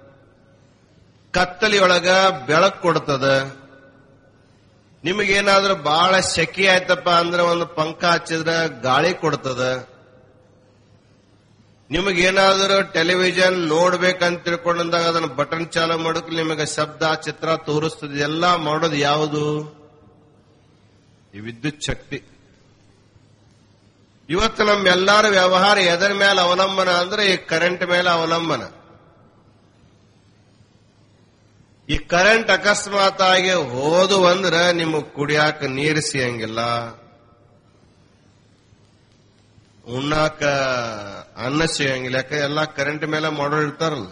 ಕತ್ತಲಿಯೊಳಗ ಬೆಳಕು ಕೊಡ್ತದ ನಿಮಗೇನಾದ್ರೂ ಬಹಳ ಸೆಕೆ ಆಯ್ತಪ್ಪ ಅಂದ್ರೆ ಒಂದು ಪಂಖ ಹಚ್ಚಿದ್ರೆ ಗಾಳಿ ಕೊಡ್ತದ ನಿಮಗೇನಾದ್ರೂ ಟೆಲಿವಿಷನ್ ನೋಡ್ಬೇಕಂತ ತಿಳ್ಕೊಂಡಂದಾಗ ಅದನ್ನ ಬಟನ್ ಚಾಲು ಮಾಡೋಕೆ ನಿಮಗೆ ಶಬ್ದ ಚಿತ್ರ ತೋರಿಸ್ತದೆ ಎಲ್ಲ ಮಾಡೋದು ಯಾವುದು ಈ ವಿದ್ಯುತ್ ಶಕ್ತಿ ಇವತ್ತು ನಮ್ಮೆಲ್ಲರ ವ್ಯವಹಾರ ಎದರ ಮೇಲೆ ಅವಲಂಬನ ಅಂದ್ರೆ ಈ ಕರೆಂಟ್ ಮೇಲೆ ಅವಲಂಬನ ಈ ಕರೆಂಟ್ ಅಕಸ್ಮಾತ್ ಆಗಿ ಹೋದು ಅಂದ್ರೆ ನಿಮಗ್ ಕುಡಿಯಾಕ ನೀರು ಸಿಯಂಗಿಲ್ಲ ಉಣ್ಣಾಕ ಅನ್ನ ಸಿಗಂಗಿಲ್ಲ ಯಾಕೆ ಎಲ್ಲ ಕರೆಂಟ್ ಮೇಲೆ ಮಾಡೋರು ಇರ್ತಾರಲ್ಲ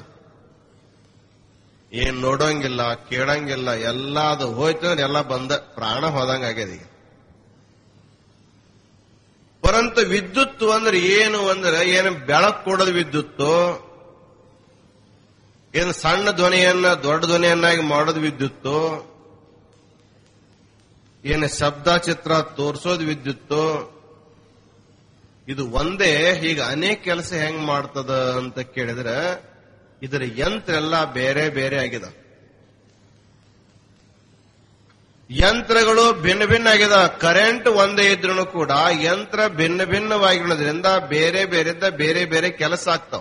ಏನ್ ನೋಡೋಂಗಿಲ್ಲ ಕೇಳಂಗಿಲ್ಲ ಎಲ್ಲ ಅದು ಹೋಯ್ತು ಅಂದ್ರೆ ಎಲ್ಲ ಬಂದ ಪ್ರಾಣ ಹೋದಂಗ ಆಗ್ಯದ ಈಗ ಪರಂತು ವಿದ್ಯುತ್ ಅಂದ್ರೆ ಏನು ಅಂದ್ರೆ ಏನು ಬೆಳಕು ಕೊಡೋದು ವಿದ್ಯುತ್ತು ಏನು ಸಣ್ಣ ಧ್ವನಿಯನ್ನ ದೊಡ್ಡ ಧ್ವನಿಯನ್ನಾಗಿ ಮಾಡೋದು ವಿದ್ಯುತ್ತು ಏನು ಶಬ್ದ ಚಿತ್ರ ತೋರಿಸೋದು ವಿದ್ಯುತ್ತು ಇದು ಒಂದೇ ಈಗ ಅನೇಕ ಕೆಲಸ ಹೆಂಗ್ ಮಾಡ್ತದ ಅಂತ ಕೇಳಿದ್ರೆ ಇದರ ಯಂತ್ರ ಎಲ್ಲ ಬೇರೆ ಬೇರೆ ಆಗಿದೆ ಯಂತ್ರಗಳು ಭಿನ್ನ ಭಿನ್ನ ಆಗಿದೆ ಕರೆಂಟ್ ಒಂದೇ ಇದ್ರೂ ಕೂಡ ಯಂತ್ರ ಭಿನ್ನ ಭಿನ್ನವಾಗಿರೋದ್ರಿಂದ ಬೇರೆ ಬೇರೆದ ಬೇರೆ ಬೇರೆ ಕೆಲಸ ಆಗ್ತಾವ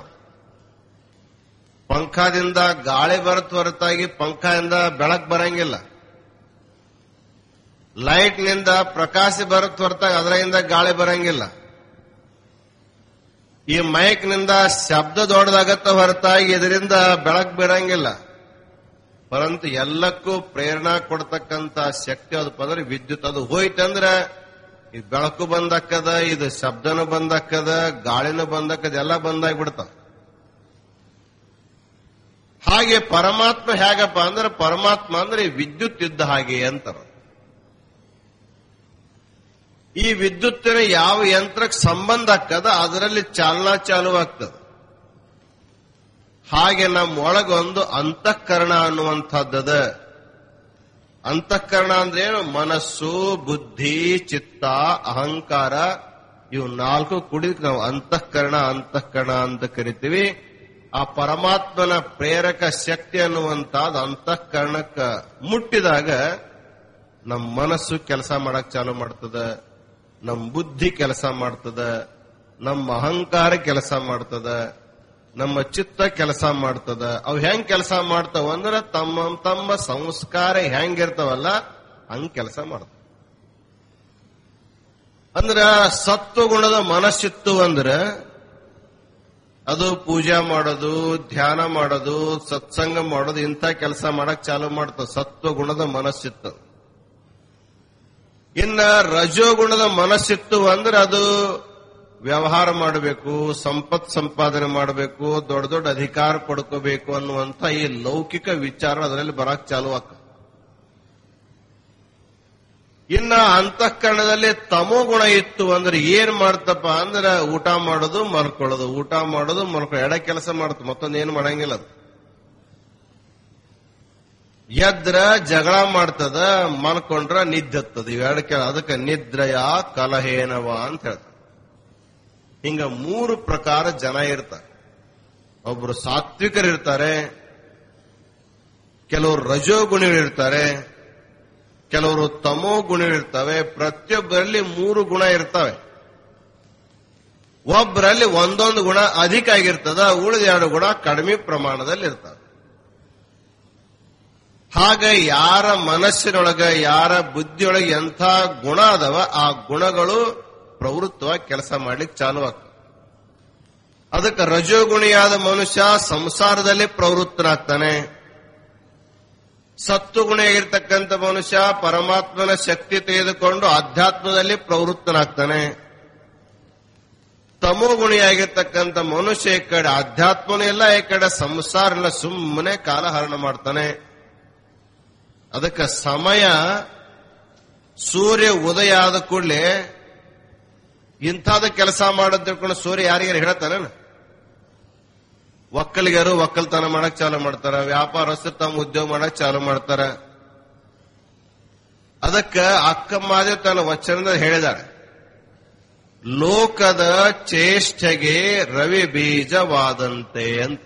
ಪಂಖದಿಂದ ಗಾಳಿ ಬರತ್ ಹೊರತಾಗಿ ಪಂಖದಿಂದ ಬೆಳಕ್ ಬರಂಗಿಲ್ಲ ಲೈಟ್ ನಿಂದ ಪ್ರಕಾಶ ಬರತ್ ಹೊರತಾಗಿ ಅದರಿಂದ ಗಾಳಿ ಬರಂಗಿಲ್ಲ ಈ ಮೈಕ್ ನಿಂದ ಶಬ್ದ ದೊಡ್ಡದಾಗತ್ತ ಹೊರತಾಗಿ ಇದರಿಂದ ಬೆಳಕ್ ಬರಂಗಿಲ್ಲ ಪರಂತು ಎಲ್ಲಕ್ಕೂ ಪ್ರೇರಣಾ ಕೊಡ್ತಕ್ಕಂತ ಶಕ್ತಿ ಅದಪ್ಪ ಅಂದ್ರೆ ವಿದ್ಯುತ್ ಅದು ಹೋಯ್ತಂದ್ರ ಈ ಬೆಳಕು ಬಂದಕ್ಕದ ಇದು ಶಬ್ದನೂ ಬಂದಕ್ಕದ ಗಾಳಿನೂ ಬಂದಕ್ಕದ ಎಲ್ಲ ಬಂದಾಗ್ಬಿಡ್ತಾವ ಹಾಗೆ ಪರಮಾತ್ಮ ಹೇಗಪ್ಪ ಅಂದ್ರೆ ಪರಮಾತ್ಮ ಅಂದ್ರೆ ಈ ವಿದ್ಯುತ್ ಇದ್ದ ಹಾಗೆ ಅಂತಾರ ಈ ವಿದ್ಯುತ್ತಿನ ಯಾವ ಯಂತ್ರಕ್ಕೆ ಸಂಬಂಧ ಆಗ್ತದ ಅದರಲ್ಲಿ ಚಾಲನಾ ಚಾಲುವಾಗ್ತದೆ ಹಾಗೆ ನಮ್ಮ ಒಳಗೊಂದು ಅಂತಃಕರಣ ಅನ್ನುವಂಥದ್ದದ ಅಂತಃಕರಣ ಅಂದ್ರೆ ಏನು ಮನಸ್ಸು ಬುದ್ಧಿ ಚಿತ್ತ ಅಹಂಕಾರ ಇವು ನಾಲ್ಕು ಕೂಡಿ ನಾವು ಅಂತಃಕರಣ ಅಂತಃಕರಣ ಅಂತ ಕರಿತೀವಿ ಆ ಪರಮಾತ್ಮನ ಪ್ರೇರಕ ಶಕ್ತಿ ಅನ್ನುವಂಥದ್ದು ಅಂತಃಕರಣಕ್ಕ ಮುಟ್ಟಿದಾಗ ನಮ್ಮ ಮನಸ್ಸು ಕೆಲಸ ಮಾಡಕ್ ಚಾಲು ಮಾಡ್ತದ ನಮ್ಮ ಬುದ್ಧಿ ಕೆಲಸ ಮಾಡ್ತದ ನಮ್ಮ ಅಹಂಕಾರ ಕೆಲಸ ಮಾಡ್ತದ ನಮ್ಮ ಚಿತ್ತ ಕೆಲಸ ಮಾಡ್ತದ ಅವು ಹೆಂಗ್ ಕೆಲಸ ಮಾಡ್ತಾವ ಅಂದ್ರೆ ತಮ್ಮ ತಮ್ಮ ಸಂಸ್ಕಾರ ಹೆಂಗಿರ್ತಾವಲ್ಲ ಹಂಗ್ ಕೆಲಸ ಮಾಡ್ತಾವ ಅಂದ್ರ ಸತ್ವಗುಣದ ಮನಸ್ಸಿತ್ತು ಅಂದ್ರೆ ಅದು ಪೂಜಾ ಮಾಡೋದು ಧ್ಯಾನ ಮಾಡೋದು ಸತ್ಸಂಗ ಮಾಡೋದು ಇಂಥ ಕೆಲಸ ಮಾಡಕ್ ಚಾಲು ಮಾಡ್ತಾವ ಸತ್ವಗುಣದ ಮನಸ್ಸಿತ್ತು ಇನ್ನ ರಜೋಗುಣದ ಮನಸ್ಸಿತ್ತು ಅಂದ್ರೆ ಅದು ವ್ಯವಹಾರ ಮಾಡಬೇಕು ಸಂಪತ್ ಸಂಪಾದನೆ ಮಾಡಬೇಕು ದೊಡ್ಡ ದೊಡ್ಡ ಅಧಿಕಾರ ಪಡ್ಕೋಬೇಕು ಅನ್ನುವಂತ ಈ ಲೌಕಿಕ ವಿಚಾರ ಅದರಲ್ಲಿ ಬರಕ್ ಚಾಲು ಆಕ ಇನ್ನ ಅಂತಃಕರಣದಲ್ಲಿ ತಮೋ ಗುಣ ಇತ್ತು ಅಂದ್ರೆ ಏನ್ ಮಾಡ್ತಪ್ಪ ಅಂದ್ರೆ ಊಟ ಮಾಡೋದು ಮಲ್ಕೊಳ್ಳೋದು ಊಟ ಮಾಡೋದು ಮಲ್ಕೊಳ್ಳೋದು ಎಡ ಕೆಲಸ ಮಾಡುತ್ತೆ ಮತ್ತೊಂದು ಏನು ಮಾಡಂಗಿಲ್ಲ ಅದು ಎದ್ರ ಜಗಳ ಮಾಡ್ತದ ಮಲ್ಕೊಂಡ್ರ ನಿದ್ದತ್ತದ ಇವೆರಡು ಕೆಲ ಅದಕ್ಕೆ ನಿದ್ರಯ ಕಲಹೇನವ ಅಂತ ಹೇಳ್ತಾರೆ ಹಿಂಗ ಮೂರು ಪ್ರಕಾರ ಜನ ಇರ್ತಾರೆ ಒಬ್ರು ಸಾತ್ವಿಕರಿರ್ತಾರೆ ಕೆಲವರು ರಜೋಗುಣಿಗಳಿರ್ತಾರೆ ಕೆಲವರು ತಮೋ ಗುಣಗಳಿರ್ತವೆ ಪ್ರತಿಯೊಬ್ಬರಲ್ಲಿ ಮೂರು ಗುಣ ಇರ್ತವೆ ಒಬ್ಬರಲ್ಲಿ ಒಂದೊಂದು ಗುಣ ಅಧಿಕ ಆಗಿರ್ತದ ಉಳಿದ ಎರಡು ಗುಣ ಕಡಿಮೆ ಪ್ರಮಾಣದಲ್ಲಿ ಇರ್ತವೆ ಹಾಗೆ ಯಾರ ಮನಸ್ಸಿನೊಳಗ ಯಾರ ಬುದ್ಧಿಯೊಳಗೆ ಎಂಥ ಗುಣ ಅದಾವ ಆ ಗುಣಗಳು ಪ್ರವೃತ್ತವಾಗಿ ಕೆಲಸ ಮಾಡ್ಲಿಕ್ಕೆ ಚಾಲು ಆಗ್ತದೆ ಅದಕ್ಕೆ ರಜೋಗುಣಿಯಾದ ಮನುಷ್ಯ ಸಂಸಾರದಲ್ಲಿ ಪ್ರವೃತ್ತನಾಗ್ತಾನೆ ಸತ್ವಗುಣಿಯಾಗಿರ್ತಕ್ಕಂಥ ಮನುಷ್ಯ ಪರಮಾತ್ಮನ ಶಕ್ತಿ ತೆಗೆದುಕೊಂಡು ಆಧ್ಯಾತ್ಮದಲ್ಲಿ ಪ್ರವೃತ್ತನಾಗ್ತಾನೆ ತಮೋಗುಣಿಯಾಗಿರ್ತಕ್ಕಂಥ ಮನುಷ್ಯ ಈ ಕಡೆ ಆಧ್ಯಾತ್ಮನೂ ಇಲ್ಲ ಈ ಕಡೆ ಸಂಸಾರನ ಸುಮ್ಮನೆ ಕಾಲಹರಣ ಮಾಡ್ತಾನೆ ಅದಕ್ಕೆ ಸಮಯ ಸೂರ್ಯ ಉದಯ ಆದ ಕೂಡಲೇ ಇಂಥದ ಕೆಲಸ ಮಾಡೋದ್ ತಿಳ್ಕೊಂಡು ಸೂರ್ಯ ಯಾರಿಗಾರು ಹೇಳ್ತಾನೆ ಒಕ್ಕಲಿಗರು ಒಕ್ಕಲ್ತನ ಮಾಡಕ್ ಚಾಲು ಮಾಡ್ತಾರ ವ್ಯಾಪಾರಸ್ಥರು ತಮ್ಮ ಉದ್ಯೋಗ ಮಾಡಕ್ ಚಾಲು ಮಾಡ್ತಾರ ಅದಕ್ಕ ಅಕ್ಕಮ್ಮಾದೇವ್ ತನ್ನ ವಚನದ ಹೇಳಿದಾಳೆ ಲೋಕದ ಚೇಷ್ಟೆಗೆ ರವಿ ಬೀಜವಾದಂತೆ ಅಂತ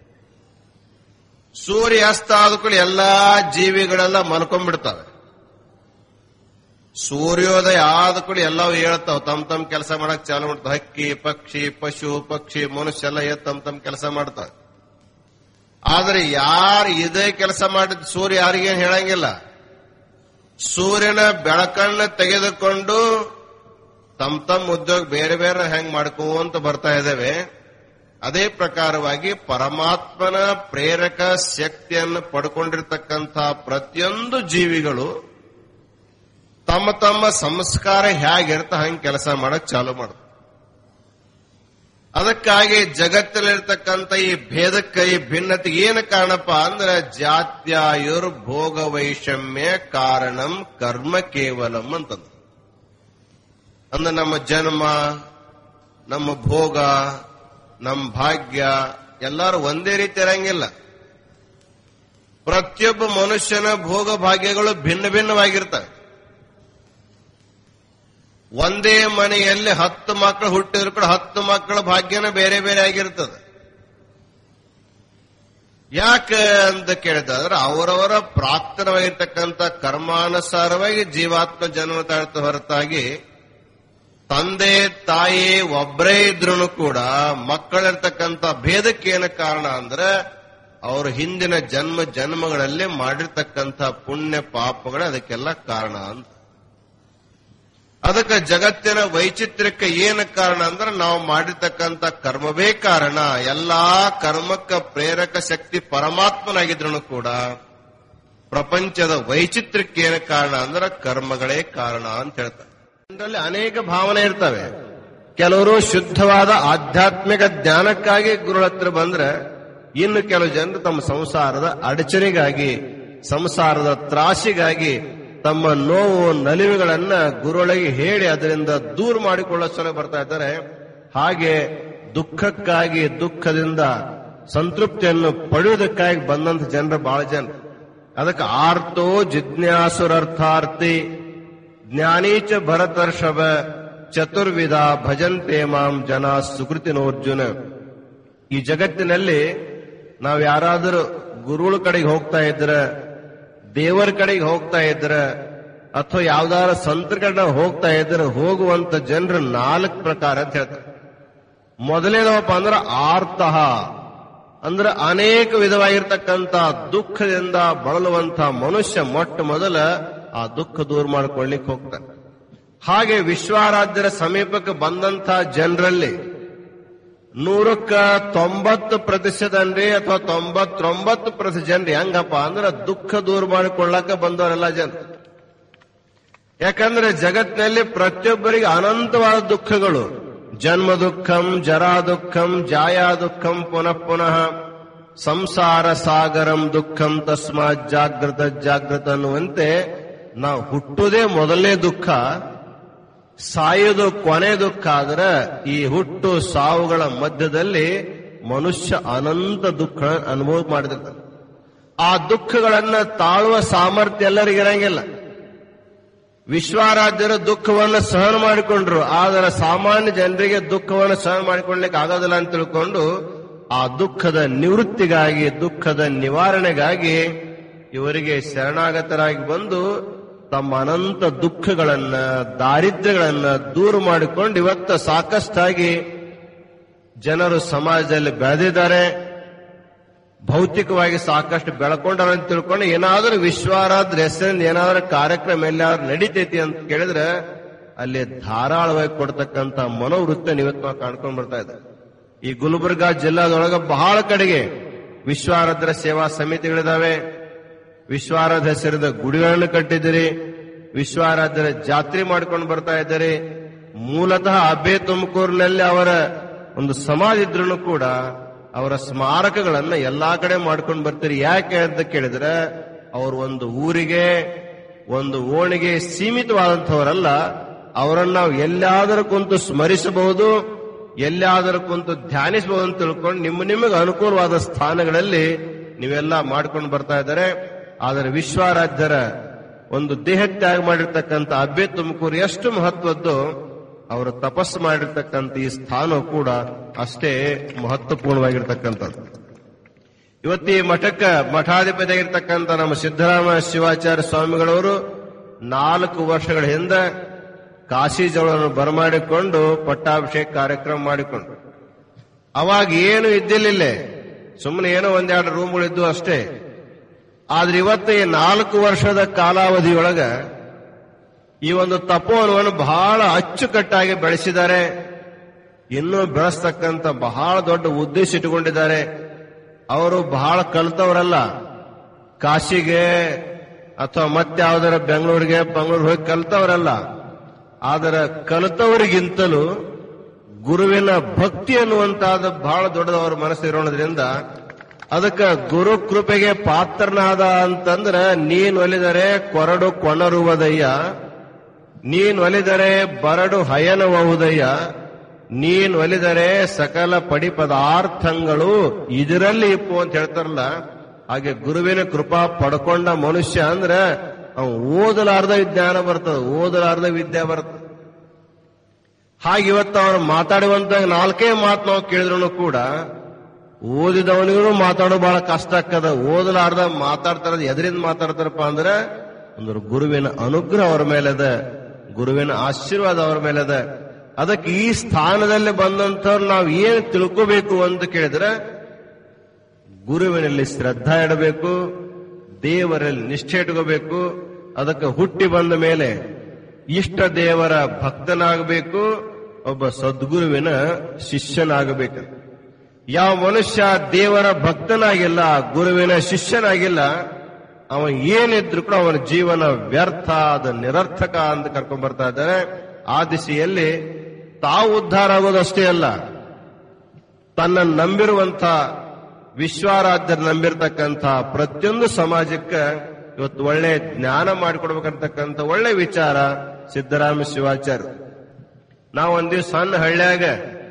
ಸೂರ್ಯ ಅಸ್ತ ಆದ ಕೂಡ ಎಲ್ಲಾ ಜೀವಿಗಳೆಲ್ಲ ಮಲ್ಕೊಂಡ್ಬಿಡ್ತವೆ ಸೂರ್ಯೋದಯ ಆದ ಕೂಡ ಎಲ್ಲವೂ ಹೇಳ್ತಾವ ತಮ್ ತಮ್ ಕೆಲಸ ಮಾಡಕ್ ಚಾಲು ಮಾಡ್ತಾವ ಹಕ್ಕಿ ಪಕ್ಷಿ ಪಶು ಪಕ್ಷಿ ಮನುಷ್ಯ ಎಲ್ಲ ಎದ್ದು ತಮ್ ತಮ್ ಕೆಲಸ ಮಾಡ್ತಾವೆ ಆದ್ರೆ ಯಾರು ಇದೇ ಕೆಲಸ ಮಾಡಿದ ಸೂರ್ಯ ಯಾರಿಗೇನು ಹೇಳಂಗಿಲ್ಲ ಸೂರ್ಯನ ಬೆಳಕನ್ನ ತೆಗೆದುಕೊಂಡು ತಮ್ಮ ತಮ್ಮ ಉದ್ಯೋಗ ಬೇರೆ ಬೇರೆ ಹೆಂಗ್ ಮಾಡ್ಕೋಂತ ಬರ್ತಾ ಇದ್ದೇವೆ ಅದೇ ಪ್ರಕಾರವಾಗಿ ಪರಮಾತ್ಮನ ಪ್ರೇರಕ ಶಕ್ತಿಯನ್ನು ಪಡ್ಕೊಂಡಿರ್ತಕ್ಕಂಥ ಪ್ರತಿಯೊಂದು ಜೀವಿಗಳು ತಮ್ಮ ತಮ್ಮ ಸಂಸ್ಕಾರ ಹೇಗಿರ್ತ ಹಂಗೆ ಕೆಲಸ ಮಾಡಕ್ ಚಾಲು ಮಾಡ ಅದಕ್ಕಾಗಿ ಜಗತ್ತಲ್ಲಿರ್ತಕ್ಕಂಥ ಈ ಭೇದಕ್ಕೆ ಈ ಭಿನ್ನತೆಗೆ ಏನು ಕಾರಣಪ್ಪ ಅಂದ್ರೆ ಜಾತ್ಯಾಯುರ್ ಭೋಗ ವೈಷಮ್ಯ ಕಾರಣಂ ಕರ್ಮ ಕೇವಲಂ ಅಂತಂದ ಅಂದ್ರೆ ನಮ್ಮ ಜನ್ಮ ನಮ್ಮ ಭೋಗ ನಮ್ಮ ಭಾಗ್ಯ ಎಲ್ಲರೂ ಒಂದೇ ರೀತಿ ಇರಂಗಿಲ್ಲ ಪ್ರತಿಯೊಬ್ಬ ಮನುಷ್ಯನ ಭೋಗ ಭಾಗ್ಯಗಳು ಭಿನ್ನ ಭಿನ್ನವಾಗಿರ್ತವೆ ಒಂದೇ ಮನೆಯಲ್ಲಿ ಹತ್ತು ಮಕ್ಕಳು ಹುಟ್ಟಿದ್ರು ಕೂಡ ಹತ್ತು ಮಕ್ಕಳ ಭಾಗ್ಯನ ಬೇರೆ ಬೇರೆ ಆಗಿರ್ತದೆ ಯಾಕೆ ಅಂತ ಕೇಳಿದ್ರೆ ಅವರವರ ಪ್ರಾಪ್ತನವಾಗಿರ್ತಕ್ಕಂಥ ಕರ್ಮಾನುಸಾರವಾಗಿ ಜೀವಾತ್ಮ ಜನ್ಮ ತಾಳ್ತ ಹೊರತಾಗಿ ತಂದೆ ತಾಯಿ ಒಬ್ಬರೇ ಇದ್ರು ಕೂಡ ಮಕ್ಕಳಿರ್ತಕ್ಕಂಥ ಭೇದಕ್ಕೆ ಏನು ಕಾರಣ ಅಂದ್ರೆ ಅವರು ಹಿಂದಿನ ಜನ್ಮ ಜನ್ಮಗಳಲ್ಲಿ ಮಾಡಿರ್ತಕ್ಕಂಥ ಪುಣ್ಯ ಪಾಪಗಳೇ ಅದಕ್ಕೆಲ್ಲ ಕಾರಣ ಅಂತ ಅದಕ್ಕೆ ಜಗತ್ತಿನ ವೈಚಿತ್ರ್ಯಕ್ಕೆ ಏನು ಕಾರಣ ಅಂದ್ರೆ ನಾವು ಮಾಡಿರ್ತಕ್ಕಂಥ ಕರ್ಮವೇ ಕಾರಣ ಎಲ್ಲಾ ಕರ್ಮಕ್ಕ ಪ್ರೇರಕ ಶಕ್ತಿ ಪರಮಾತ್ಮನಾಗಿದ್ರು ಕೂಡ ಪ್ರಪಂಚದ ವೈಚಿತ್ರ್ಯಕ್ಕೆ ಏನು ಕಾರಣ ಅಂದ್ರೆ ಕರ್ಮಗಳೇ ಕಾರಣ ಅಂತ ಹೇಳ್ತಾರೆ ಇದರಲ್ಲಿ ಅನೇಕ ಭಾವನೆ ಇರ್ತವೆ ಕೆಲವರು ಶುದ್ಧವಾದ ಆಧ್ಯಾತ್ಮಿಕ ಜ್ಞಾನಕ್ಕಾಗಿ ಗುರುಗಳ ಹತ್ರ ಬಂದ್ರೆ ಇನ್ನು ಕೆಲವು ಜನರು ತಮ್ಮ ಸಂಸಾರದ ಅಡಚಣೆಗಾಗಿ ಸಂಸಾರದ ತ್ರಾಸಿಗಾಗಿ ತಮ್ಮ ನೋವು ನಲಿವುಗಳನ್ನ ಗುರುಗಳಿಗೆ ಹೇಳಿ ಅದರಿಂದ ದೂರ ಮಾಡಿಕೊಳ್ಳೋ ಸಲ ಬರ್ತಾ ಇದ್ದಾರೆ ಹಾಗೆ ದುಃಖಕ್ಕಾಗಿ ದುಃಖದಿಂದ ಸಂತೃಪ್ತಿಯನ್ನು ಪಡೆಯುವುದಕ್ಕಾಗಿ ಬಂದಂತ ಜನರು ಬಹಳ ಜನ ಅದಕ್ಕೆ ಆರ್ತೋ ಜಿಜ್ಞಾಸುರರ್ಥಾರ್ಥಿ ಜ್ಞಾನೀಚ ಭರತರ್ಷಭ ಚತುರ್ವಿಧ ಭಜಂತೆ ಮಾಂ ಜನ ಸುಕೃತಿನೋರ್ಜುನ ಈ ಜಗತ್ತಿನಲ್ಲಿ ನಾವು ಯಾರಾದರೂ ಗುರುಗಳ ಕಡೆಗೆ ಹೋಗ್ತಾ ಇದ್ರೆ ದೇವರ ಕಡೆಗೆ ಹೋಗ್ತಾ ಇದ್ರ ಅಥವಾ ಯಾವ್ದಾರ ಸಂತರ ಕಡೆ ಹೋಗ್ತಾ ಇದ್ರೆ ಹೋಗುವಂತ ಜನರು ನಾಲ್ಕು ಪ್ರಕಾರ ಅಂತ ಹೇಳ್ತಾರೆ ಮೊದಲನೇದವಪ್ಪ ಅಂದ್ರೆ ಆರ್ತಃ ಅಂದ್ರೆ ಅನೇಕ ವಿಧವಾಗಿರ್ತಕ್ಕಂಥ ದುಃಖದಿಂದ ಬಳಲುವಂತ ಮನುಷ್ಯ ಮೊಟ್ಟ ಮೊದಲ ಆ ದುಃಖ ದೂರ ಮಾಡ್ಕೊಳ್ಳಿಕ್ ಹೋಗ್ತಾನೆ ಹಾಗೆ ವಿಶ್ವಾರಾಧ್ಯರ ಸಮೀಪಕ್ಕೆ ಬಂದಂತ ಜನರಲ್ಲಿ ನೂರಕ್ಕ ತೊಂಬತ್ತು ಪ್ರತಿಶತನ್ರಿ ಅಥವಾ ತೊಂಬತ್ತೊಂಬತ್ತು ಪ್ರತಿಶತ ಜನರು ಹೆಂಗಪ್ಪ ಅಂದ್ರೆ ದುಃಖ ದೂರ ಮಾಡಿಕೊಳ್ಳಕ ಬಂದವರೆಲ್ಲ ಜನ ಯಾಕಂದ್ರೆ ಜಗತ್ತಿನಲ್ಲಿ ಪ್ರತಿಯೊಬ್ಬರಿಗೆ ಅನಂತವಾದ ದುಃಖಗಳು ಜನ್ಮ ದುಃಖಂ ಜರಾ ದುಃಖಂ ಜಾಯಾ ದುಃಖಂ ಪುನಃ ಪುನಃ ಸಂಸಾರ ಸಾಗರಂ ದುಃಖಂ ತಸ್ಮಾತ್ ಜಾಗೃತ ಜಾಗೃತ ಅನ್ನುವಂತೆ ನಾವು ಹುಟ್ಟುವುದೇ ಮೊದಲನೇ ದುಃಖ ಸಾಯೋದು ಕೊನೆ ದುಃಖ ಆದ್ರೆ ಈ ಹುಟ್ಟು ಸಾವುಗಳ ಮಧ್ಯದಲ್ಲಿ ಮನುಷ್ಯ ಅನಂತ ದುಃಖ ಅನುಭವ ಮಾಡಿದಿರ್ತಾನೆ ಆ ದುಃಖಗಳನ್ನ ತಾಳುವ ಸಾಮರ್ಥ್ಯ ಎಲ್ಲರಿಗಿರಂಗಿಲ್ಲ ವಿಶ್ವಾರಾಧ್ಯರು ದುಃಖವನ್ನು ಸಹನ ಮಾಡಿಕೊಂಡ್ರು ಆದರೆ ಸಾಮಾನ್ಯ ಜನರಿಗೆ ದುಃಖವನ್ನು ಸಹನ ಮಾಡಿಕೊಳ್ಳಲಿಕ್ಕೆ ಆಗೋದಿಲ್ಲ ಅಂತ ತಿಳ್ಕೊಂಡು ಆ ದುಃಖದ ನಿವೃತ್ತಿಗಾಗಿ ದುಃಖದ ನಿವಾರಣೆಗಾಗಿ ಇವರಿಗೆ ಶರಣಾಗತರಾಗಿ ಬಂದು ತಮ್ಮ ಅನಂತ ದುಃಖಗಳನ್ನ ದಾರಿದ್ರ್ಯಗಳನ್ನ ದೂರ ಮಾಡಿಕೊಂಡು ಇವತ್ತು ಸಾಕಷ್ಟಾಗಿ ಜನರು ಸಮಾಜದಲ್ಲಿ ಬೆಳೆದಿದ್ದಾರೆ ಭೌತಿಕವಾಗಿ ಸಾಕಷ್ಟು ಬೆಳ್ಕೊಂಡಾರ ಅಂತ ತಿಳ್ಕೊಂಡು ಏನಾದರೂ ವಿಶ್ವಾರಾದ್ರ ಹೆಸರಿಂದ ಏನಾದರೂ ಕಾರ್ಯಕ್ರಮ ಎಲ್ಲಾದ್ರೂ ನಡೀತೈತಿ ಅಂತ ಕೇಳಿದ್ರೆ ಅಲ್ಲಿ ಧಾರಾಳವಾಗಿ ಕೊಡ್ತಕ್ಕಂತ ಮನೋವೃತ್ತಿ ಇವತ್ತು ನಾವು ಕಾಣ್ಕೊಂಡ್ ಬರ್ತಾ ಇದೆ ಈ ಗುಲ್ಬರ್ಗಾ ಜಿಲ್ಲಾದೊಳಗ ಬಹಳ ಕಡೆಗೆ ವಿಶ್ವಾರಾಧ್ರ ಸೇವಾ ಸಮಿತಿಗಳಿದಾವೆ ವಿಶ್ವಾರಾಧ ಹೆಸರದ ಗುಡಿಗಳನ್ನು ಕಟ್ಟಿದ್ದೀರಿ ವಿಶ್ವಾರಾಧ್ಯರ ಜಾತ್ರೆ ಮಾಡ್ಕೊಂಡು ಬರ್ತಾ ಇದ್ದಾರೆ ಮೂಲತಃ ಅಬ್ಬೆ ತುಮಕೂರಿನಲ್ಲಿ ಅವರ ಒಂದು ಸಮಾಜ ಇದ್ರೂ ಕೂಡ ಅವರ ಸ್ಮಾರಕಗಳನ್ನ ಎಲ್ಲಾ ಕಡೆ ಮಾಡ್ಕೊಂಡು ಬರ್ತೀರಿ ಯಾಕೆ ಅಂತ ಕೇಳಿದ್ರೆ ಅವರು ಒಂದು ಊರಿಗೆ ಒಂದು ಓಣಿಗೆ ಸೀಮಿತವಾದಂಥವರಲ್ಲ ಅವರನ್ನ ನಾವು ಎಲ್ಲಾದರೂ ಕುಂತು ಸ್ಮರಿಸಬಹುದು ಎಲ್ಲಾದರೂ ಕುಂತು ಧ್ಯಾನಿಸಬಹುದು ಅಂತ ತಿಳ್ಕೊಂಡು ನಿಮ್ಮ ನಿಮಗೆ ಅನುಕೂಲವಾದ ಸ್ಥಾನಗಳಲ್ಲಿ ನೀವೆಲ್ಲ ಮಾಡ್ಕೊಂಡು ಬರ್ತಾ ಇದ್ದಾರೆ ಆದರೆ ವಿಶ್ವಾರಾಧ್ಯರ ಒಂದು ದೇಹತ್ಯಾಗ ಮಾಡಿರ್ತಕ್ಕಂಥ ಅಬ್ಬೆ ತುಮಕೂರು ಎಷ್ಟು ಮಹತ್ವದ್ದು ಅವರು ತಪಸ್ಸು ಮಾಡಿರ್ತಕ್ಕಂಥ ಈ ಸ್ಥಾನ ಕೂಡ ಅಷ್ಟೇ ಮಹತ್ವಪೂರ್ಣವಾಗಿರ್ತಕ್ಕಂಥದ್ದು ಇವತ್ತಿ ಮಠಕ್ಕ ಮಠಾಧಿಪತಿಯಾಗಿರ್ತಕ್ಕಂಥ ನಮ್ಮ ಸಿದ್ದರಾಮ ಶಿವಾಚಾರ್ಯ ಸ್ವಾಮಿಗಳವರು ನಾಲ್ಕು ವರ್ಷಗಳ ಹಿಂದೆ ಕಾಶಿ ಜವಳನ್ನು ಬರಮಾಡಿಕೊಂಡು ಪಟ್ಟಾಭಿಷೇಕ ಕಾರ್ಯಕ್ರಮ ಮಾಡಿಕೊಂಡು ಅವಾಗ ಏನು ಇದ್ದಿಲ್ಲ ಸುಮ್ಮನೆ ಏನೋ ಒಂದೆರಡು ರೂಮ್ಗಳಿದ್ದು ಅಷ್ಟೇ ಆದ್ರೆ ಇವತ್ತು ಈ ನಾಲ್ಕು ವರ್ಷದ ಕಾಲಾವಧಿಯೊಳಗ ಈ ಒಂದು ತಪೋವನವನ್ನು ಬಹಳ ಅಚ್ಚುಕಟ್ಟಾಗಿ ಬೆಳೆಸಿದ್ದಾರೆ ಇನ್ನೂ ಬೆಳೆಸ್ತಕ್ಕಂತ ಬಹಳ ದೊಡ್ಡ ಉದ್ದೇಶ ಇಟ್ಟುಕೊಂಡಿದ್ದಾರೆ ಅವರು ಬಹಳ ಕಲಿತವರಲ್ಲ ಕಾಶಿಗೆ ಅಥವಾ ಮತ್ತಾವುದರ ಬೆಂಗಳೂರಿಗೆ ಬೆಂಗಳೂರು ಹೋಗಿ ಕಲಿತವರಲ್ಲ ಆದರೆ ಕಲಿತವರಿಗಿಂತಲೂ ಗುರುವಿನ ಭಕ್ತಿ ಅನ್ನುವಂತಹದ್ದು ಬಹಳ ದೊಡ್ಡದವರ ಮನಸ್ಸು ಇರೋದ್ರಿಂದ ಅದಕ್ಕೆ ಗುರು ಕೃಪೆಗೆ ಪಾತ್ರನಾದ ಅಂತಂದ್ರ ನೀನ್ ಒಲಿದರೆ ಕೊರಡು ಕೊಣರುವುದಯ್ಯ ನೀನ್ ಒಲಿದರೆ ಬರಡು ಹಯನಬಹುದಯ್ಯ ನೀನ್ ಒಲಿದರೆ ಸಕಲ ಪಡಿ ಪದಾರ್ಥಗಳು ಇದರಲ್ಲಿ ಇಪ್ಪು ಅಂತ ಹೇಳ್ತಾರಲ್ಲ ಹಾಗೆ ಗುರುವಿನ ಕೃಪಾ ಪಡ್ಕೊಂಡ ಮನುಷ್ಯ ಅಂದ್ರೆ ಅವ್ನು ಓದಲಾರ್ದ ಜ್ಞಾನ ಬರ್ತದ ಓದಲಾರ್ದ ವಿದ್ಯೆ ಬರ್ತದೆ ಹಾಗೆ ಇವತ್ತು ಅವನು ಮಾತಾಡುವಂತ ನಾಲ್ಕೇ ಮಾತು ನಾವು ಕೇಳಿದ್ರು ಕೂಡ ಓದಿದವನಿಗೂ ಮಾತಾಡೋ ಬಹಳ ಕಷ್ಟ ಆಗ್ತದ ಓದಲಾರ್ದ ಮಾತಾಡ್ತಾರ ಎದರಿಂದ ಮಾತಾಡ್ತಾರಪ್ಪ ಅಂದ್ರೆ ಅಂದ್ರೆ ಗುರುವಿನ ಅನುಗ್ರಹ ಅವರ ಮೇಲದ ಗುರುವಿನ ಆಶೀರ್ವಾದ ಅವರ ಮೇಲದ ಅದಕ್ಕೆ ಈ ಸ್ಥಾನದಲ್ಲಿ ಬಂದಂತವ್ರು ನಾವು ಏನು ತಿಳ್ಕೋಬೇಕು ಅಂತ ಕೇಳಿದ್ರೆ ಗುರುವಿನಲ್ಲಿ ಶ್ರದ್ಧಾ ಇಡಬೇಕು ದೇವರಲ್ಲಿ ನಿಷ್ಠೆ ಇಟ್ಕೋಬೇಕು ಅದಕ್ಕೆ ಹುಟ್ಟಿ ಬಂದ ಮೇಲೆ ಇಷ್ಟ ದೇವರ ಭಕ್ತನಾಗಬೇಕು ಒಬ್ಬ ಸದ್ಗುರುವಿನ ಶಿಷ್ಯನಾಗಬೇಕು ಯಾವ ಮನುಷ್ಯ ದೇವರ ಭಕ್ತನಾಗಿಲ್ಲ ಗುರುವಿನ ಶಿಷ್ಯನಾಗಿಲ್ಲ ಅವ ಏನಿದ್ರು ಕೂಡ ಅವನ ಜೀವನ ವ್ಯರ್ಥ ಅದ ನಿರರ್ಥಕ ಅಂತ ಕರ್ಕೊಂಡ್ ಬರ್ತಾ ಇದ್ದಾರೆ ಆ ದಿಶೆಯಲ್ಲಿ ತಾವು ಉದ್ಧಾರ ಆಗೋದಷ್ಟೇ ಅಲ್ಲ ತನ್ನ ನಂಬಿರುವಂತ ವಿಶ್ವಾರಾಧ್ಯರು ನಂಬಿರ್ತಕ್ಕಂಥ ಪ್ರತಿಯೊಂದು ಸಮಾಜಕ್ಕೆ ಇವತ್ತು ಒಳ್ಳೆ ಜ್ಞಾನ ಮಾಡಿಕೊಡ್ಬೇಕಂತಕ್ಕಂಥ ಒಳ್ಳೆ ವಿಚಾರ ಸಿದ್ದರಾಮ ಶಿವಾಚಾರ್ಯ ನಾವು ಒಂದ್ ದಿವ್ಸ ಸಣ್ಣ ಹಳ್ಳ್ಯಾಗ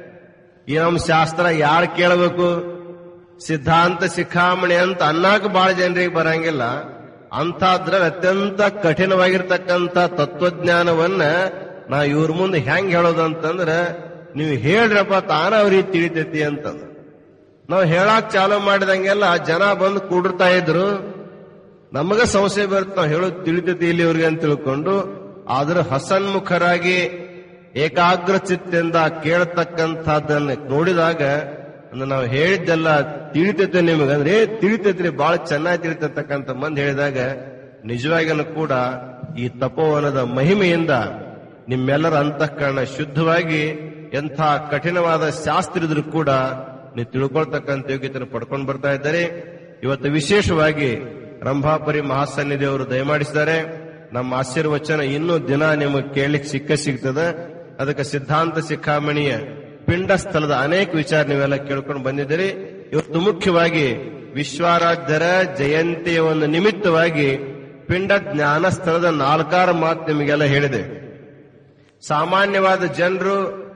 ಈ ನಮ್ಮ ಶಾಸ್ತ್ರ ಯಾರು ಕೇಳಬೇಕು ಸಿದ್ಧಾಂತ ಶಿಖಾಮಣಿ ಅಂತ ಅನ್ನಾಕ ಬಹಳ ಜನರಿಗೆ ಬರಂಗಿಲ್ಲ ಅಂತಾದ್ರ ಅತ್ಯಂತ ಕಠಿಣವಾಗಿರ್ತಕ್ಕಂಥ ತತ್ವಜ್ಞಾನವನ್ನ ನಾ ಇವ್ರ ಮುಂದೆ ಹೆಂಗ್ ಹೇಳೋದು ಅಂತಂದ್ರ ನೀವು ಹೇಳ್ರಪ್ಪ ತಾನ ಅವ್ರಿಗೆ ತಿಳಿತೈತಿ ಅಂತಂದ್ರ ನಾವು ಹೇಳಾಕ್ ಚಾಲು ಮಾಡಿದಂಗೆಲ್ಲ ಜನ ಬಂದು ಕೂಡಿರ್ತಾ ಇದ್ರು ನಮಗ ಸಂಶಯ ಬರುತ್ತೆ ನಾವು ಹೇಳೋದು ತಿಳಿತೈತಿ ಇಲ್ಲಿ ಇವ್ರಿಗೆ ಅಂತ ತಿಳ್ಕೊಂಡು ಆದ್ರೆ ಹಸನ್ಮುಖರಾಗಿ ಏಕಾಗ್ರ ಚಿತ್ತದಿಂದ ಕೇಳತಕ್ಕಂಥದ್ದನ್ನ ನೋಡಿದಾಗ ಅಂದ್ರೆ ನಾವು ಹೇಳಿದ್ದೆಲ್ಲ ತಿಳಿತೈತೆ ನಿಮಗೆ ಅಂದ್ರೆ ಏ ತಿಳಿತೈತ್ರಿ ಬಹಳ ಚೆನ್ನಾಗಿ ತಿಳಿತಕ್ಕಂಥ ಮಂದಿ ಹೇಳಿದಾಗ ನಿಜವಾಗಿನೂ ಕೂಡ ಈ ತಪೋವನದ ಮಹಿಮೆಯಿಂದ ನಿಮ್ಮೆಲ್ಲರ ಅಂತಃಕರಣ ಶುದ್ಧವಾಗಿ ಎಂಥ ಕಠಿಣವಾದ ಶಾಸ್ತ್ರ ಇದ್ರೂ ಕೂಡ ನೀವು ತಿಳ್ಕೊಳ್ತಕ್ಕಂಥ ಯೋಗ್ಯತೆಯನ್ನು ಪಡ್ಕೊಂಡು ಬರ್ತಾ ಇದ್ದಾರೆ ಇವತ್ತು ವಿಶೇಷವಾಗಿ ರಂಭಾಪುರಿ ಮಹಾಸನ್ನಿಧಿಯವರು ದಯಮಾಡಿಸಿದ್ದಾರೆ ನಮ್ಮ ಆಶೀರ್ವಚನ ಇನ್ನೂ ದಿನ ನಿಮಗೆ ಕೇಳಲಿಕ್ಕೆ ಸಿಕ್ಕ ಸಿಗ್ತದೆ ಅದಕ್ಕೆ ಸಿದ್ಧಾಂತ ಶಿಖಾಮಣಿಯ ಪಿಂಡ ಸ್ಥಳದ ಅನೇಕ ವಿಚಾರ ನೀವೆಲ್ಲ ಕೇಳ್ಕೊಂಡು ಬಂದಿದ್ದೀರಿ ಇವತ್ತು ಮುಖ್ಯವಾಗಿ ವಿಶ್ವಾರಾಧ್ಯರ ಜಯಂತಿಯ ಒಂದು ನಿಮಿತ್ತವಾಗಿ ಪಿಂಡ ಜ್ಞಾನ ಸ್ಥಳದ ನಾಲ್ಕಾರು ಮಾತು ನಿಮಗೆಲ್ಲ ಹೇಳಿದೆ ಸಾಮಾನ್ಯವಾದ ಜನರು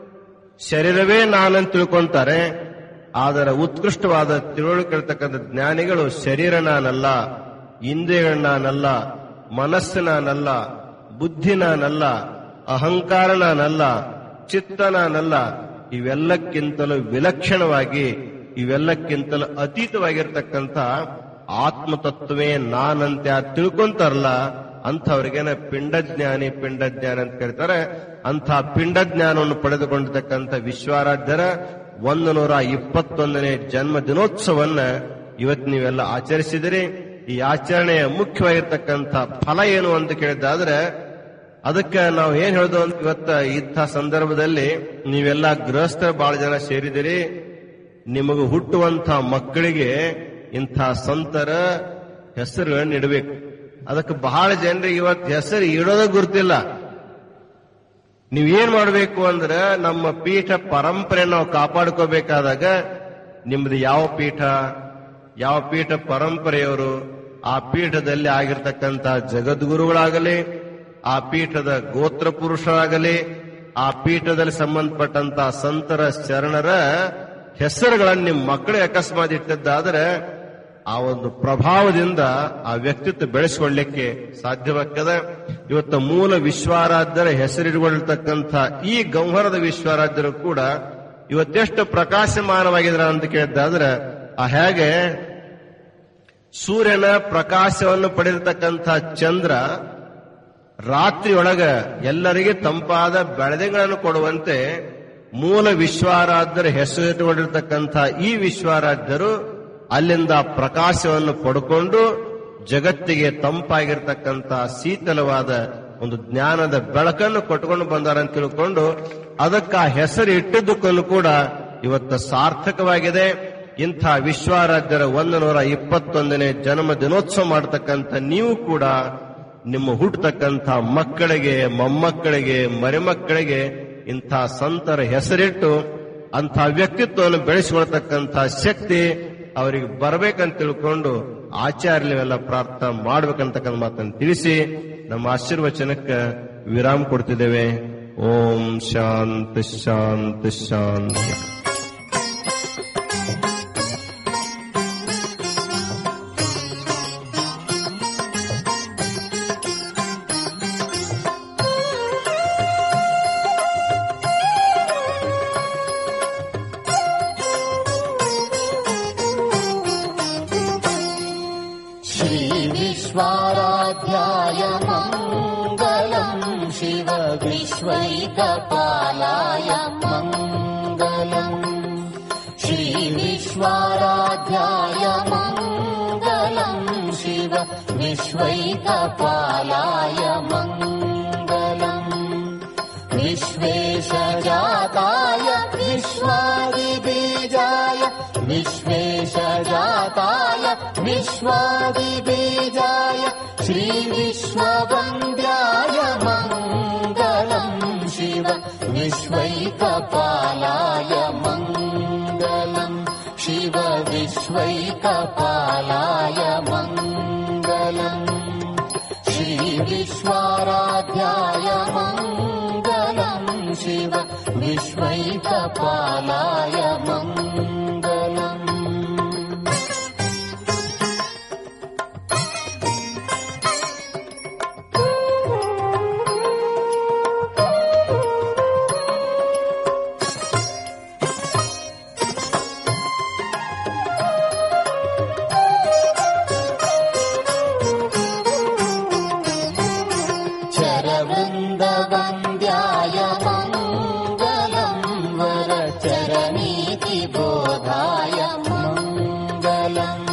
ಶರೀರವೇ ನಾನಂತ ತಿಳ್ಕೊಂತಾರೆ ಆದರೆ ಉತ್ಕೃಷ್ಟವಾದ ತಿಳುವಳಿಕೆ ಇರತಕ್ಕಂಥ ಜ್ಞಾನಿಗಳು ಶರೀರ ನಾನಲ್ಲ ಇಂದ್ರಿಯಗಳ ನಾನಲ್ಲ ಮನಸ್ಸು ನಾನಲ್ಲ ಬುದ್ಧಿ ನಾನಲ್ಲ ಅಹಂಕಾರ ನಾನಲ್ಲ ಚಿತ್ತ ನಾನಲ್ಲ ಇವೆಲ್ಲಕ್ಕಿಂತಲೂ ವಿಲಕ್ಷಣವಾಗಿ ಇವೆಲ್ಲಕ್ಕಿಂತಲೂ ಅತೀತವಾಗಿರ್ತಕ್ಕಂಥ ಆತ್ಮತತ್ವವೇ ನಾನಂತೆ ಆ ತಿಳ್ಕೊಂತಾರಲ್ಲ ಅಂಥವ್ರಿಗೇನ ಪಿಂಡಜ್ಞಾನಿ ಪಿಂಡಜ್ಞಾನ ಅಂತ ಕರೀತಾರೆ ಅಂಥ ಪಿಂಡಜ್ಞಾನವನ್ನು ಪಡೆದುಕೊಂಡಿರ್ತಕ್ಕಂಥ ವಿಶ್ವಾರಾಧ್ಯರ ಒಂದು ನೂರ ಇಪ್ಪತ್ತೊಂದನೇ ಜನ್ಮ ದಿನೋತ್ಸವನ್ನ ಇವತ್ತು ನೀವೆಲ್ಲ ಆಚರಿಸಿದಿರಿ ಈ ಆಚರಣೆಯ ಮುಖ್ಯವಾಗಿರ್ತಕ್ಕಂಥ ಫಲ ಏನು ಅಂತ ಕೇಳಿದ್ದಾದ್ರೆ ಅದಕ್ಕೆ ನಾವು ಏನ್ ಹೇಳ್ದು ಅಂತ ಇವತ್ತ ಇಂಥ ಸಂದರ್ಭದಲ್ಲಿ ನೀವೆಲ್ಲ ಗೃಹಸ್ಥರ ಬಹಳ ಜನ ಸೇರಿದಿರಿ ನಿಮಗೆ ಹುಟ್ಟುವಂತ ಮಕ್ಕಳಿಗೆ ಇಂಥ ಸಂತರ ಹೆಸರುಗಳನ್ನ ಇಡಬೇಕು ಅದಕ್ಕೆ ಬಹಳ ಜನರಿಗೆ ಇವತ್ತು ಹೆಸರು ಇಡೋದ ಗುರ್ತಿಲ್ಲ ನೀವೇನ್ ಮಾಡಬೇಕು ಅಂದ್ರೆ ನಮ್ಮ ಪೀಠ ಪರಂಪರೆ ನಾವು ಕಾಪಾಡ್ಕೋಬೇಕಾದಾಗ ನಿಮ್ದು ಯಾವ ಪೀಠ ಯಾವ ಪೀಠ ಪರಂಪರೆಯವರು ಆ ಪೀಠದಲ್ಲಿ ಆಗಿರ್ತಕ್ಕಂಥ ಜಗದ್ಗುರುಗಳಾಗಲಿ ಆ ಪೀಠದ ಗೋತ್ರ ಪುರುಷರಾಗಲಿ ಆ ಪೀಠದಲ್ಲಿ ಸಂಬಂಧಪಟ್ಟಂತ ಸಂತರ ಶರಣರ ಹೆಸರುಗಳನ್ನು ನಿಮ್ಮ ಮಕ್ಕಳಿಗೆ ಅಕಸ್ಮಾತ್ ಇಟ್ಟದ್ದಾದ್ರೆ ಆ ಒಂದು ಪ್ರಭಾವದಿಂದ ಆ ವ್ಯಕ್ತಿತ್ವ ಬೆಳೆಸಿಕೊಳ್ಳಿಕ್ಕೆ ಸಾಧ್ಯವಾಗ್ತದೆ ಇವತ್ತು ಮೂಲ ವಿಶ್ವಾರಾಧ್ಯರ ಹೆಸರಿಟ್ಕೊಂಡಿರ್ತಕ್ಕಂಥ ಈ ಗಂಹರದ ವಿಶ್ವಾರಾಧ್ಯರು ಕೂಡ ಇವತ್ತೆಷ್ಟು ಪ್ರಕಾಶಮಾನವಾಗಿದ್ರ ಅಂತ ಕೇಳಿದ್ದಾದ್ರೆ ಆ ಹೇಗೆ ಸೂರ್ಯನ ಪ್ರಕಾಶವನ್ನು ಪಡೆದಿರ್ತಕ್ಕಂಥ ಚಂದ್ರ ರಾತ್ರಿಯೊಳಗ ಎಲ್ಲರಿಗೆ ತಂಪಾದ ಬೆಳದಿಂಗಳನ್ನು ಕೊಡುವಂತೆ ಮೂಲ ವಿಶ್ವಾರಾಧ್ಯರ ಹೆಸರಿಟ್ಟುಕೊಂಡಿರ್ತಕ್ಕಂಥ ಈ ವಿಶ್ವಾರಾಧ್ಯರು ಅಲ್ಲಿಂದ ಪ್ರಕಾಶವನ್ನು ಪಡ್ಕೊಂಡು ಜಗತ್ತಿಗೆ ತಂಪಾಗಿರ್ತಕ್ಕಂಥ ಶೀತಲವಾದ ಒಂದು ಜ್ಞಾನದ ಬೆಳಕನ್ನು ಕೊಟ್ಕೊಂಡು ಬಂದಾರ ಅಂತ ತಿಳ್ಕೊಂಡು ಅದಕ್ಕೆ ಆ ಹೆಸರು ಇಟ್ಟಿದ್ದಕ್ಕೂ ಕೂಡ ಇವತ್ತು ಸಾರ್ಥಕವಾಗಿದೆ ಇಂಥ ವಿಶ್ವಾರಾಧ್ಯರ ಒಂದು ನೂರ ಇಪ್ಪತ್ತೊಂದನೇ ಜನ್ಮ ದಿನೋತ್ಸವ ಮಾಡತಕ್ಕಂಥ ನೀವು ಕೂಡ ನಿಮ್ಮ ಹುಟ್ಟತಕ್ಕಂಥ ಮಕ್ಕಳಿಗೆ ಮೊಮ್ಮಕ್ಕಳಿಗೆ ಮರಿಮಕ್ಕಳಿಗೆ ಇಂಥ ಸಂತರ ಹೆಸರಿಟ್ಟು ಅಂಥ ವ್ಯಕ್ತಿತ್ವವನ್ನು ಬೆಳೆಸಿಕೊಳ್ತಕ್ಕಂಥ ಶಕ್ತಿ ಅವರಿಗೆ ಬರ್ಬೇಕಂತ ತಿಳ್ಕೊಂಡು ಆಚಾರ್ಯವೆಲ್ಲ ಪ್ರಾರ್ಥನೆ ಮಾಡ್ಬೇಕಂತಕ್ಕಂಥ ಮಾತನ್ನು ತಿಳಿಸಿ ನಮ್ಮ ಆಶೀರ್ವಚನಕ್ಕೆ ವಿರಾಮ ಕೊಡ್ತಿದ್ದೇವೆ ಓಂ ಶಾಂತಿ ಶಾಂತಿ ಶಾಂತಿ श्रीविश्वाराध्याय मङ्गलम् शिव विश्वैकपालाय मङ्गलम् श्रीविश्वाराध्याय मङ्गलम् शिव विश्वैकपालाय मङ्गलम् विश्वेशजाताय विश्वादिबीजाय विश्वेशजाताय विश्वादिबीजाय श्रीविश्ववन्द्याय मङ्गलम् शिव विश्वैकपालाय मङ्गलम् शिव विश्वैकपालाय मङ्गलम् श्रीविश्वाराध्याय मङ्गलम् शिव विश्वैकपालाय मङ्गलम् चरवृन्दवन्द्याय मङ्गलम् वरचरनीतिबोधाय मङ्गलम्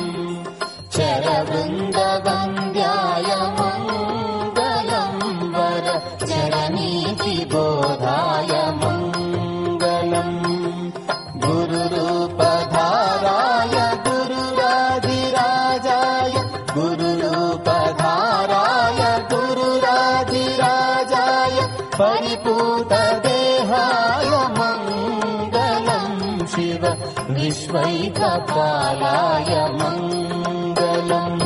चरवृन्दवन्द्याय मङ्गलम् वरचरनीतिबोधाय मङ्गलम् गुरुरूपधाराय गुरुराधिराजाय गुरुरूपधाराय गुरुराधिराजाय परिपूतदेहाय मङ्गलम् शिव विश्वैकपालाय मङ्गलम्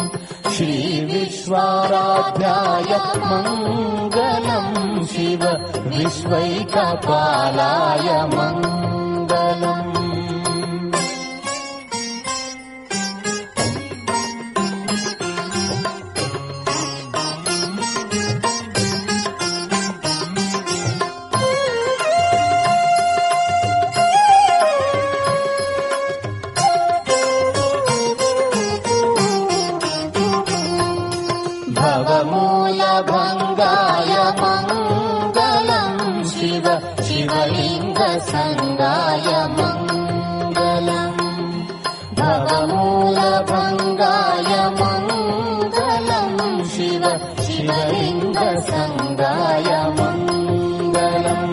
श्रीविश्वाराध्याय मङ्गलम् शिव विश्वैकपालाय मङ्गलम् भवमूलभङ्गाय मङ्गलम् शिव शिवलिङ्गसङ्गाय मङ्गलम् भवमूलभङ्गाय मङ्गलम् शिव शिवलिङ्गसङ्गाय मङ्गलम्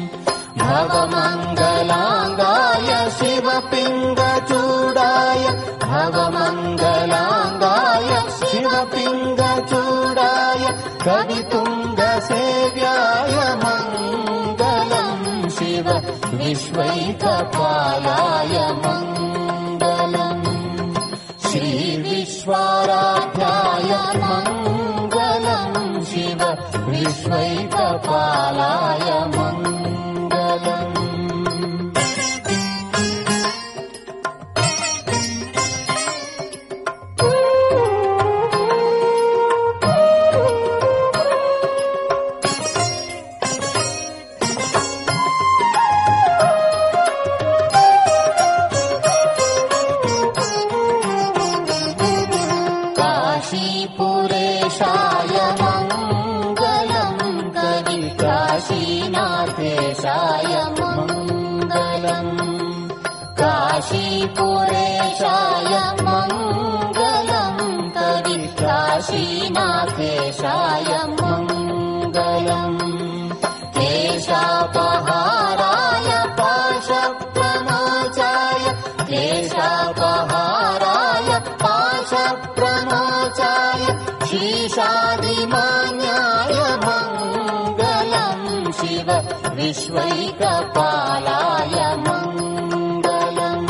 भवमङ्गलाङ्गाय शिवपिङ्गचूडाय भवमङ्गलाङ्गाय शिवपिङ्गचूडाय कवितुङ्गसेव्याय मङ्गलम् शिव विश्वैकपालाय मङ्गलम् श्रीविश्वाराध्याय मङ्गलम् शिव विश्वैकपालाय मङ्गलम् काशीपुरेशाय मङ्गलम् कवि काशीनाथेशाय मङ्गलम् काशीपुरेशाय मङ्गलम् कवि काशीनाथेशाय मङ्गलम् क्लेशापहाराय पाशप्रमोचाय क्लेशापहाराय पाशप्रमोचाय शीशादिमान्याय मङ्गलम् शिव विश्वैकपालाय मङ्गलम्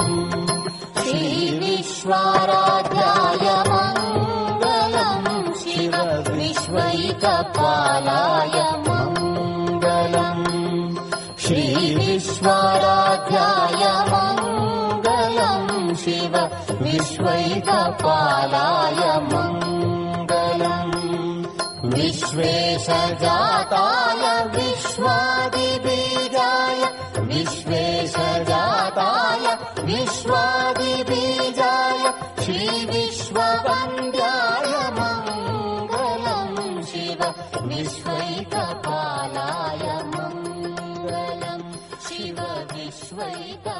श्रीविश्वाराध्याय मङ्गलम् शिव विश्वैकपालाय मङ्गलम् श्रीविश्वाराध्याय मङ्गलम् शिव विश्वैकपालाय मङ्गलम् विश्वेशजाताय विश्वादिबीजाय विश्वेशजाताय विश्वादिबीजाय श्रीविश्ववन्द्याय मङ्गलम् शिव विश्वैकपालाय मङ्गलम् शिव विश्वैक